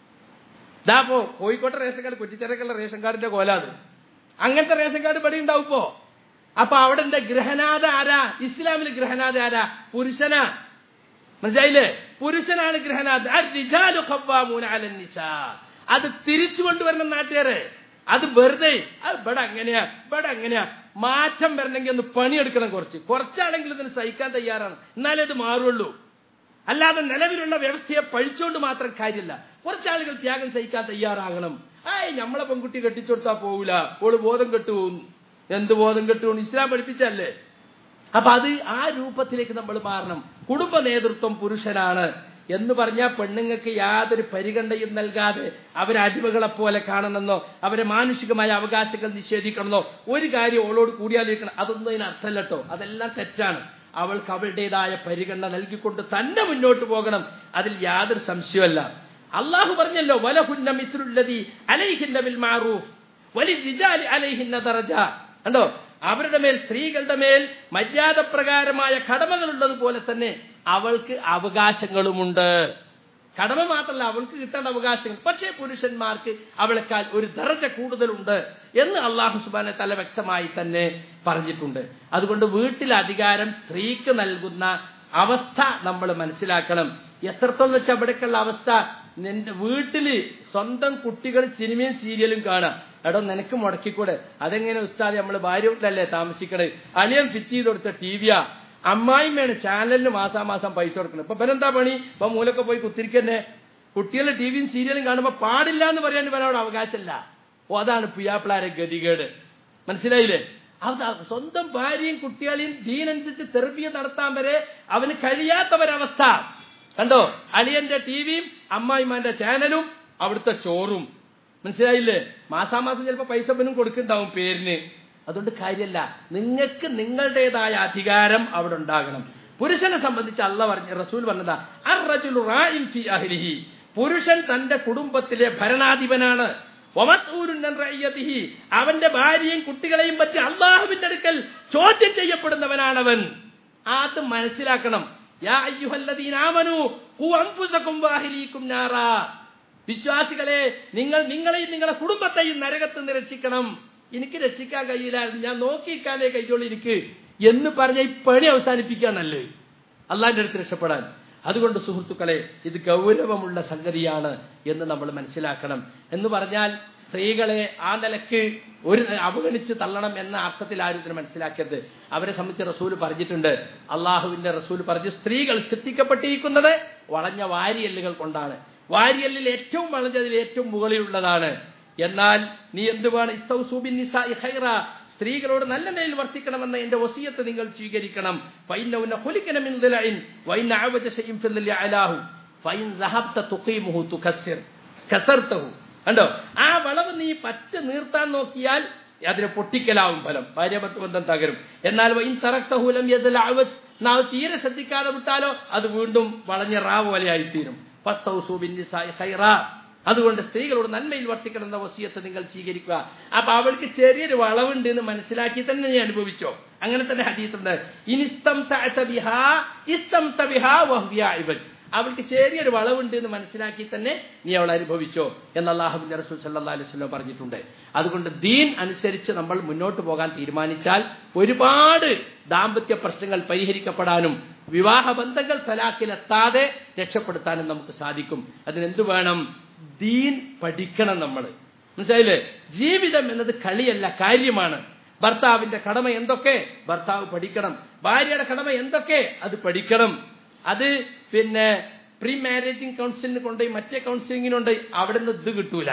ഇതാപ്പോ കോഴിക്കോട്ടെ റേഷൻ കാർഡ് കുറ്റിച്ചിറക്കുള്ള റേഷൻ കാർഡിന്റെ കോലാത് അങ്ങനത്തെ റേഷൻ കാർഡ് പടി ഉണ്ടാവുമ്പോ അപ്പൊ അവിടെ എന്റെ ഗൃഹനാഥ ആരാ ഇസ്ലാമിൽ ഗൃഹനാഥ ആരാ പുരുഷനാ മനസ്സിലായില്ലേ പുരുഷനാണ് ഗൃഹനാഥ് അർരിജാലു ഖവ്വാമൂന അലൻ നിസാ അത് തിരിച്ചു കൊണ്ടുവരണം നാട്ടുകാരെ അത് വെറുതെ അത് ഇവിടെ അങ്ങനെയാ ഇവിടെ അങ്ങനെയാ മാറ്റം വരണമെങ്കിൽ ഒന്ന് പണിയെടുക്കണം കുറച്ച് കുറച്ചാണെങ്കിൽ ഇതിന് സഹിക്കാൻ തയ്യാറാണ് എന്നാലേ ഇത് മാറുള്ളൂ അല്ലാതെ നിലവിലുള്ള വ്യവസ്ഥയെ പഴിച്ചുകൊണ്ട് മാത്രം കാര്യമില്ല കുറച്ചാളുകൾ ത്യാഗം സഹിക്കാൻ തയ്യാറാകണം ആയ് നമ്മളെ പെൺകുട്ടി കെട്ടിച്ചെടുത്താ പോവില്ല ഓള് ബോധം കെട്ടുപോകും എന്ത് ബോധം കെട്ടുപോകും ഇസ്ലാം പഠിപ്പിച്ചല്ലേ അപ്പൊ അത് ആ രൂപത്തിലേക്ക് നമ്മൾ മാറണം കുടുംബ നേതൃത്വം പുരുഷനാണ് എന്ന് പറഞ്ഞാൽ പെണ്ണുങ്ങൾക്ക് യാതൊരു പരിഗണനയും നൽകാതെ അവരെ അടിമകളെ പോലെ കാണണമെന്നോ അവരെ മാനുഷികമായ അവകാശങ്ങൾ നിഷേധിക്കണമെന്നോ ഒരു കാര്യം ഓളോട് കൂടിയാലോചിക്കണം അതൊന്നും അതിന് അർത്ഥമല്ല കേട്ടോ അതെല്ലാം തെറ്റാണ് അവൾക്ക് അവളുടേതായ പരിഗണന നൽകിക്കൊണ്ട് തന്നെ മുന്നോട്ട് പോകണം അതിൽ യാതൊരു സംശയമല്ല അള്ളാഹു പറഞ്ഞല്ലോ വലഹുന്ന മിസ്രുല്ലതി അലൈഹിന്ന ബിൽ മാറൂഫ് വലി റിജാലി അലൈഹിന്ന ദറജ കണ്ടോ അവരുടെ മേൽ സ്ത്രീകളുടെ മേൽ മര്യാദപ്രകാരമായ കടമകളുള്ളതുപോലെ തന്നെ അവൾക്ക് അവകാശങ്ങളുമുണ്ട് കടമ മാത്രമല്ല അവൾക്ക് കിട്ടേണ്ട അവകാശങ്ങൾ പക്ഷേ പുരുഷന്മാർക്ക് അവളെക്കാൾ ഒരു ദർജ കൂടുതലുണ്ട് എന്ന് അള്ളാഹു സുബാന തല വ്യക്തമായി തന്നെ പറഞ്ഞിട്ടുണ്ട് അതുകൊണ്ട് വീട്ടിൽ അധികാരം സ്ത്രീക്ക് നൽകുന്ന അവസ്ഥ നമ്മൾ മനസ്സിലാക്കണം എത്രത്തോളം വെച്ചാൽ അവിടേക്കുള്ള അവസ്ഥ നിന്റെ വീട്ടില് സ്വന്തം കുട്ടികൾ സിനിമയും സീരിയലും കാണാം എടോ നിനക്ക് മുടക്കിക്കൂടെ അതെങ്ങനെ ഉസ്താദ് നമ്മൾ ഭാര്യ വീട്ടിലല്ലേ താമസിക്കണത് അളിയൻ ഫിറ്റ് ചെയ്ത് കൊടുത്ത ടി വിയാ അമ്മായിമ്മയാണ് ചാനലിന് മാസാമാസം പൈസ കൊടുക്കുന്നത് ഇപ്പൊ ഇവനെന്താ പണി ഇപ്പൊ മൂലൊക്കെ പോയി കുത്തിരിക്കന്നെ കുട്ടികളുടെ ടി വിയും സീരിയലും കാണുമ്പോൾ പാടില്ല എന്ന് പറയാൻ ഇവനോട് അവകാശമില്ല ഓ അതാണ് പുയാപ്പിളാരെ ഗതികേട് മനസ്സിലായില്ലേ അത് സ്വന്തം ഭാര്യയും കുട്ടികളെയും ദീനനുസരിച്ച് തെറപ്പിയ നടത്താൻ വരെ അവന് കഴിയാത്തവരവസ്ഥ കണ്ടോ അളിയന്റെ ടിവിയും അമ്മായിമാന്റെ ചാനലും അവിടുത്തെ ചോറും മനസ്സിലായില്ലേ മാസാമാസം ചിലപ്പോൾ പൈസ പോലും കൊടുക്കുന്നുണ്ടാവും പേരിന് അതുകൊണ്ട് കാര്യമല്ല നിങ്ങൾക്ക് നിങ്ങളുടേതായ അധികാരം അവിടെ ഉണ്ടാകണം പുരുഷനെ സംബന്ധിച്ച് അല്ല പറഞ്ഞ റസൂൽ പറഞ്ഞതാ അർറജുലു റാഇൻ ഫി അഹ്ലിഹി പുരുഷൻ തന്റെ കുടുംബത്തിലെ ഭരണാധിപനാണ് വമസ്ഊലുൻ അൻ റഅയ്യതിഹി. അവന്റെ ഭാര്യയും കുട്ടികളെയും പറ്റി അള്ളാഹുവിന്റെ അടുക്കൽ ചോദ്യം ചെയ്യപ്പെടുന്നവനാണവൻ അത് മനസ്സിലാക്കണം യാ അയ്യുഹല്ലദീന ആമനു ഖു അൻഫുസകും വഅഹ്ലീകും നാറാ വിശ്വാസികളെ നിങ്ങൾ നിങ്ങളെയും നിങ്ങളുടെ കുടുംബത്തെയും നരകത്ത് നിന്ന് രക്ഷിക്കണം എനിക്ക് രക്ഷിക്കാൻ കഴിയില്ല ഞാൻ നോക്കിക്കാനേ കഴിയുള്ളൂ എനിക്ക് എന്ന് പറഞ്ഞ ഈ പണി അവസാനിപ്പിക്കാൻ നല്ലത് അള്ളാന്റെ അടുത്ത് രക്ഷപ്പെടാൻ അതുകൊണ്ട് സുഹൃത്തുക്കളെ ഇത് ഗൗരവമുള്ള സംഗതിയാണ് എന്ന് നമ്മൾ മനസ്സിലാക്കണം എന്ന് പറഞ്ഞാൽ സ്ത്രീകളെ ആ നിലക്ക് ഒരു അവഗണിച്ച് തള്ളണം എന്ന അർത്ഥത്തിൽ ആരും ഇതിനെ മനസ്സിലാക്കരുത് അവരെ സംബന്ധിച്ച് റസൂല് പറഞ്ഞിട്ടുണ്ട് അള്ളാഹുവിന്റെ റസൂല് പറഞ്ഞു സ്ത്രീകൾ ശ്രദ്ധിക്കപ്പെട്ടിരിക്കുന്നത് വളഞ്ഞ വാരിയല്ലുകൾ കൊണ്ടാണ് വാരിയല്ലിൽ ഏറ്റവും വളഞ്ഞതിൽ ഏറ്റവും മുകളിലുള്ളതാണ് എന്നാൽ നീ എന്തുവാണ് ഇസ്തൗസൂബിൻ നിസാഇ ഖൈറ സ്ത്രീകളോട് നല്ല നിലയിൽ വർത്തിക്കണമെന്ന എന്റെ വസീയത്ത് നിങ്ങൾ സ്വീകരിക്കണം ഫൈനൗന ഖുലികന മിൻ ദിലഇൻ വൈന അവജ ശൈഇൻ ഫിൽ അലാഹു ഫൈൻ ദഹബ്ത തുഖീമുഹു തുകസ്സിർ കസർതഹു കണ്ടോ ആ വളവ് നീ പറ്റ നീർത്താൻ നോക്കിയാൽ അതിന് പൊട്ടിക്കലാവും ഫലം ഭാര്യഭർത്ത ബന്ധം തകരും എന്നാൽ വൈൻ തറക്തഹൂലം യദൽ അവജ് നാവ് തീരെ ശ്രദ്ധിക്കാതെ വിട്ടാലോ അത് വീണ്ടും വളഞ്ഞ റാവ് വലയായിത്തീരും ഫസ്തൗസു ബിൻ നിസാഇ ഖൈറ അതുകൊണ്ട് സ്ത്രീകളോട് നന്മയിൽ വർത്തിക്കണം എന്ന വസിയത്ത് നിങ്ങൾ സ്വീകരിക്കുക അപ്പൊ അവൾക്ക് ചെറിയൊരു വളവുണ്ട് എന്ന് മനസ്സിലാക്കി തന്നെ നീ അനുഭവിച്ചോ അങ്ങനെ തന്നെ ഹദീസുണ്ട് ഇനിസ്തം ബിഹാ ഇസ്തം ബിഹാ വഹ്വിയ ഇവജ് അവൾക്ക് ചെറിയൊരു വളവുണ്ട് എന്ന് മനസ്സിലാക്കി തന്നെ നീ അവൾ അനുഭവിച്ചോ എന്ന് അള്ളാഹുബിന്റെ റസൂൽ സല്ലാ അലൈഹി സ്വലം പറഞ്ഞിട്ടുണ്ട് അതുകൊണ്ട് ദീൻ അനുസരിച്ച് നമ്മൾ മുന്നോട്ട് പോകാൻ തീരുമാനിച്ചാൽ ഒരുപാട് ദാമ്പത്യ പ്രശ്നങ്ങൾ പരിഹരിക്കപ്പെടാനും വിവാഹ ബന്ധങ്ങൾ തലാക്കിലെത്താതെ രക്ഷപ്പെടുത്താനും നമുക്ക് സാധിക്കും അതിനെന്ത് വേണം ദീൻ പഠിക്കണം നമ്മൾ മനസ്സിലായില്ലേ ജീവിതം എന്നത് കളിയല്ല കാര്യമാണ് ഭർത്താവിന്റെ കടമ എന്തൊക്കെ ഭർത്താവ് പഠിക്കണം ഭാര്യയുടെ കടമ എന്തൊക്കെ അത് പഠിക്കണം അത് പിന്നെ പ്രീ മാരേജിങ് കൗൺസിലിന് കൊണ്ടുപോയി മറ്റേ കൗൺസിലിങ്ങിനുണ്ട് അവിടെ നിന്ന് ഇത് കിട്ടൂല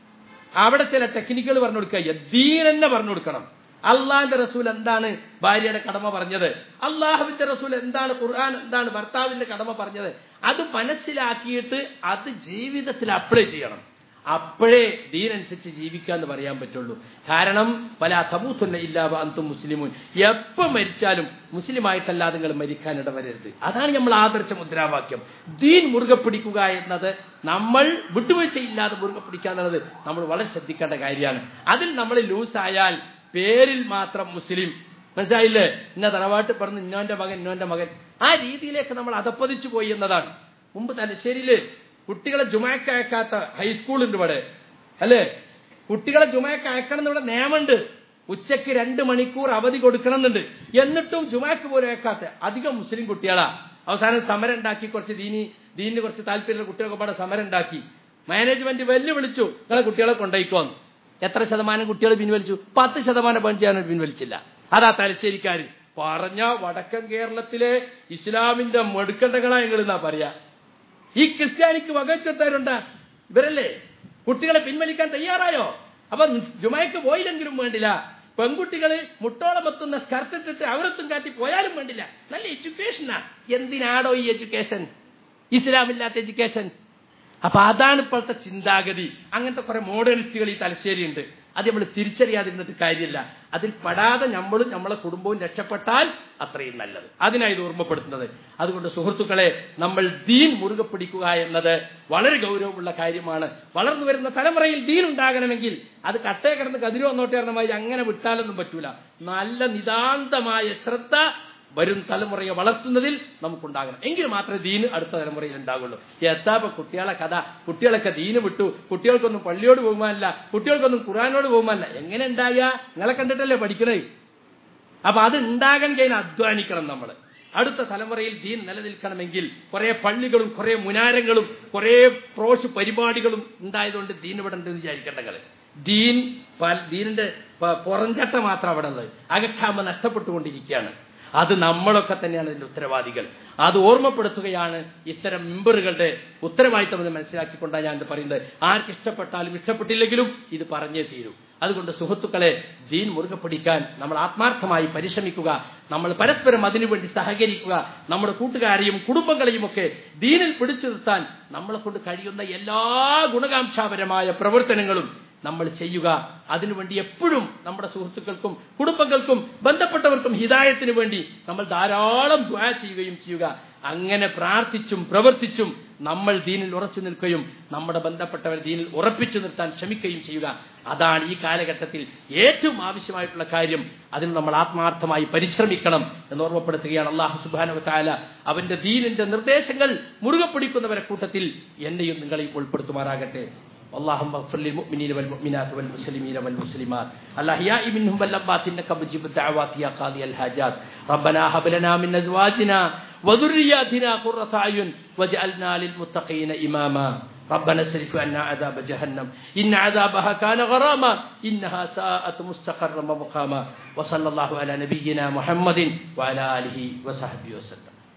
അവിടെ ചില ടെക്നിക്കുകൾ പറഞ്ഞു കൊടുക്കുക ദീൻ തന്നെ പറഞ്ഞു കൊടുക്കണം അള്ളാന്റെ റസൂൽ എന്താണ് ഭാര്യയുടെ കടമ പറഞ്ഞത് അള്ളാഹുവിന്റെ റസൂൽ എന്താണ് ഖുർആൻ എന്താണ് ഭർത്താവിന്റെ കടമ പറഞ്ഞത് അത് മനസ്സിലാക്കിയിട്ട് അത് ജീവിതത്തിൽ അപ്ലൈ ചെയ്യണം അപ്പോഴേ ദീനനുസരിച്ച് ജീവിക്കുക എന്ന് പറയാൻ പറ്റുള്ളൂ കാരണം പല തബൂത്തുന്ന ഇല്ലാവ അന്തും മുസ്ലിമുൻ എപ്പോ മരിച്ചാലും മുസ്ലിമായിട്ടല്ലാതെ നിങ്ങൾ മരിക്കാൻ ഇടവരരുത് അതാണ് നമ്മൾ ആദർശ മുദ്രാവാക്യം ദീൻ മുറുകെ പിടിക്കുക എന്നത് നമ്മൾ വിട്ടുവീഴ്ചയില്ലാതെ മുറുകെ പിടിക്കുക എന്നുള്ളത് നമ്മൾ വളരെ ശ്രദ്ധിക്കേണ്ട കാര്യമാണ് അതിൽ നമ്മൾ ലൂസായാൽ പേരിൽ മാത്രം മുസ്ലിം മനസ്സിലായില്ലേ ഇന്ന തറവാട്ട് പറഞ്ഞ് ഇന്നോന്റെ മകൻ ഇന്നോന്റെ മകൻ ആ രീതിയിലേക്ക് നമ്മൾ അതപ്പതിച്ചു പോയി എന്നതാണ് മുമ്പ് തലശ്ശേരിയില് കുട്ടികളെ ജുമാക്ക് അയക്കാത്ത ഹൈസ്കൂളുണ്ട് ഇവിടെ അല്ലേ കുട്ടികളെ ജുമാക്ക് അയക്കണം എന്നിവിടെ നിയമമുണ്ട് ഉച്ചയ്ക്ക് രണ്ട് മണിക്കൂർ അവധി കൊടുക്കണം എന്നുണ്ട് എന്നിട്ടും ജുമാക്ക് പോലും അയക്കാത്ത അധികം മുസ്ലിം കുട്ടികളാ അവസാനം സമരം ഉണ്ടാക്കി കുറച്ച് ദീനി ദീനിന് കുറച്ച് താല്പര്യമുള്ള കുട്ടികളൊക്കെ പാടെ സമരം ഉണ്ടാക്കി മാനേജ്മെന്റ് വെല്ലുവിളിച്ചു നിങ്ങളെ കുട്ടികളെ കൊണ്ടുപോയിക്കോന്ന് എത്ര ശതമാനം കുട്ടികൾ പിൻവലിച്ചു പത്ത് ശതമാനം പഞ്ച് ചെയ്യാൻ പിൻവലിച്ചില്ല അതാ തലശ്ശേരിക്കാര് പറഞ്ഞ വടക്കൻ കേരളത്തിലെ ഇസ്ലാമിന്റെ മെടുക്കണ്ടകളാ ഞങ്ങൾ എന്നാ പറയാ ഈ ക്രിസ്ത്യാനിക്ക് വകച്ചെത്താരുണ്ട ഇവരല്ലേ കുട്ടികളെ പിൻവലിക്കാൻ തയ്യാറായോ അപ്പൊ ജുമായ്ക്ക് പോയില്ലെങ്കിലും വേണ്ടില്ല പെൺകുട്ടികള് മുട്ടോളമെത്തുന്ന സ്കർട്ടിട്ടിട്ട് അവരത്തും കാട്ടി പോയാലും വേണ്ടില്ല നല്ല എഡ്യൂക്കേഷനാ എന്തിനാടോ ഈ എഡ്യൂക്കേഷൻ ഇസ്ലാമില്ലാത്ത എഡ്യൂക്കേഷൻ അപ്പൊ അതാണ് ഇപ്പോഴത്തെ ചിന്താഗതി അങ്ങനത്തെ കുറെ മോഡേണിസ്റ്റുകൾ ഈ തലശ്ശേരി ഉണ്ട് അത് നമ്മൾ തിരിച്ചറിയാതിരുന്നിട്ട് കാര്യമില്ല അതിൽ പെടാതെ നമ്മളും നമ്മളെ കുടുംബവും രക്ഷപ്പെട്ടാൽ അത്രയും നല്ലത് അതിനായി ഇത് ഓർമ്മപ്പെടുത്തുന്നത് അതുകൊണ്ട് സുഹൃത്തുക്കളെ നമ്മൾ ദീൻ മുറുകെ പിടിക്കുക എന്നത് വളരെ ഗൗരവമുള്ള കാര്യമാണ് വളർന്നു വരുന്ന തലമുറയിൽ ദീൻ ഉണ്ടാകണമെങ്കിൽ അത് കട്ടേ കിടന്ന് കതിരോ നോട്ടേറണമായി അങ്ങനെ വിട്ടാലൊന്നും പറ്റൂല നല്ല നിതാന്തമായ ശ്രദ്ധ വരും തലമുറയെ വളർത്തുന്നതിൽ നമുക്കുണ്ടാകണം എങ്കിൽ മാത്രമേ ദീന് അടുത്ത തലമുറയിൽ ഉണ്ടാകുള്ളൂ എത്താപ്പ കുട്ടികളെ കഥ കുട്ടികളൊക്കെ ദീന് വിട്ടു കുട്ടികൾക്കൊന്നും പള്ളിയോട് പോകുവാനല്ല കുട്ടികൾക്കൊന്നും ഖുറാനോട് പോകുവാനല്ല എങ്ങനെ ഉണ്ടാകുക നിങ്ങളെ കണ്ടിട്ടല്ലേ പഠിക്കണേ അപ്പൊ അത് ഉണ്ടാകാൻ കഴിഞ്ഞാൽ അധ്വാനിക്കണം നമ്മൾ അടുത്ത തലമുറയിൽ ദീൻ നിലനിൽക്കണമെങ്കിൽ കുറെ പള്ളികളും കുറെ മുനാരങ്ങളും കുറെ പ്രോഷ് പരിപാടികളും ഉണ്ടായതുകൊണ്ട് ദീൻ ഇവിടെ ഉണ്ടെന്ന് വിചാരിക്കേണ്ടത് ദീൻ ദീനിന്റെ പുറംചട്ട മാത്രം അവിടെ ഉള്ളത് അകറ്റാമ നഷ്ടപ്പെട്ടുകൊണ്ടിരിക്കുകയാണ് അത് നമ്മളൊക്കെ തന്നെയാണ് ഇതിന്റെ ഉത്തരവാദികൾ അത് ഓർമ്മപ്പെടുത്തുകയാണ് ഇത്തരം മെമ്പറുകളുടെ ഉത്തരവാദിത്തം എന്ന് മനസ്സിലാക്കിക്കൊണ്ടാണ് ഞാൻ ഇത് പറയുന്നത് ആർക്ക് ഇഷ്ടപ്പെട്ടാലും ഇഷ്ടപ്പെട്ടില്ലെങ്കിലും ഇത് പറഞ്ഞേ തീരൂ അതുകൊണ്ട് സുഹൃത്തുക്കളെ ദീൻ മുറുകെ പിടിക്കാൻ നമ്മൾ ആത്മാർത്ഥമായി പരിശ്രമിക്കുക നമ്മൾ പരസ്പരം അതിനുവേണ്ടി സഹകരിക്കുക നമ്മുടെ കൂട്ടുകാരെയും കുടുംബങ്ങളെയും ഒക്കെ ദീനിൽ പിടിച്ചു നിർത്താൻ നമ്മളെ കൊണ്ട് കഴിയുന്ന എല്ലാ ഗുണകാംക്ഷാപരമായ പ്രവർത്തനങ്ങളും നമ്മൾ ചെയ്യുക അതിനുവേണ്ടി എപ്പോഴും നമ്മുടെ സുഹൃത്തുക്കൾക്കും കുടുംബങ്ങൾക്കും ബന്ധപ്പെട്ടവർക്കും ഹിതായത്തിന് വേണ്ടി നമ്മൾ ധാരാളം ദ്വാ ചെയ്യുകയും ചെയ്യുക അങ്ങനെ പ്രാർത്ഥിച്ചും പ്രവർത്തിച്ചും നമ്മൾ ദീനിൽ ഉറച്ചു നിൽക്കുകയും നമ്മുടെ ബന്ധപ്പെട്ടവർ ദീനിൽ ഉറപ്പിച്ചു നിർത്താൻ ശ്രമിക്കുകയും ചെയ്യുക അതാണ് ഈ കാലഘട്ടത്തിൽ ഏറ്റവും ആവശ്യമായിട്ടുള്ള കാര്യം അതിന് നമ്മൾ ആത്മാർത്ഥമായി പരിശ്രമിക്കണം എന്ന് ഓർമ്മപ്പെടുത്തുകയാണ് അള്ളാഹു സുബാനു താല അവന്റെ ദീനിന്റെ നിർദ്ദേശങ്ങൾ മുറുകെ പിടിക്കുന്നവരെ കൂട്ടത്തിൽ എന്നെയും നിങ്ങളെയും ഉൾപ്പെടുത്തുമാറാകട്ടെ اللهم اغفر للمؤمنين والمؤمنات والمسلمين والمسلمات الأحياء منهم والأموات إنك مجيب الدعوات يا قاضي الحاجات ربنا هب لنا من أزواجنا وذرياتنا قرة أعين واجعلنا للمتقين إماما ربنا اصرف عنا عذاب جهنم إن عذابها كان غراما إنها ساءت مستقرا ومقاما وصلى الله على نبينا محمد وعلى آله وصحبه وسلم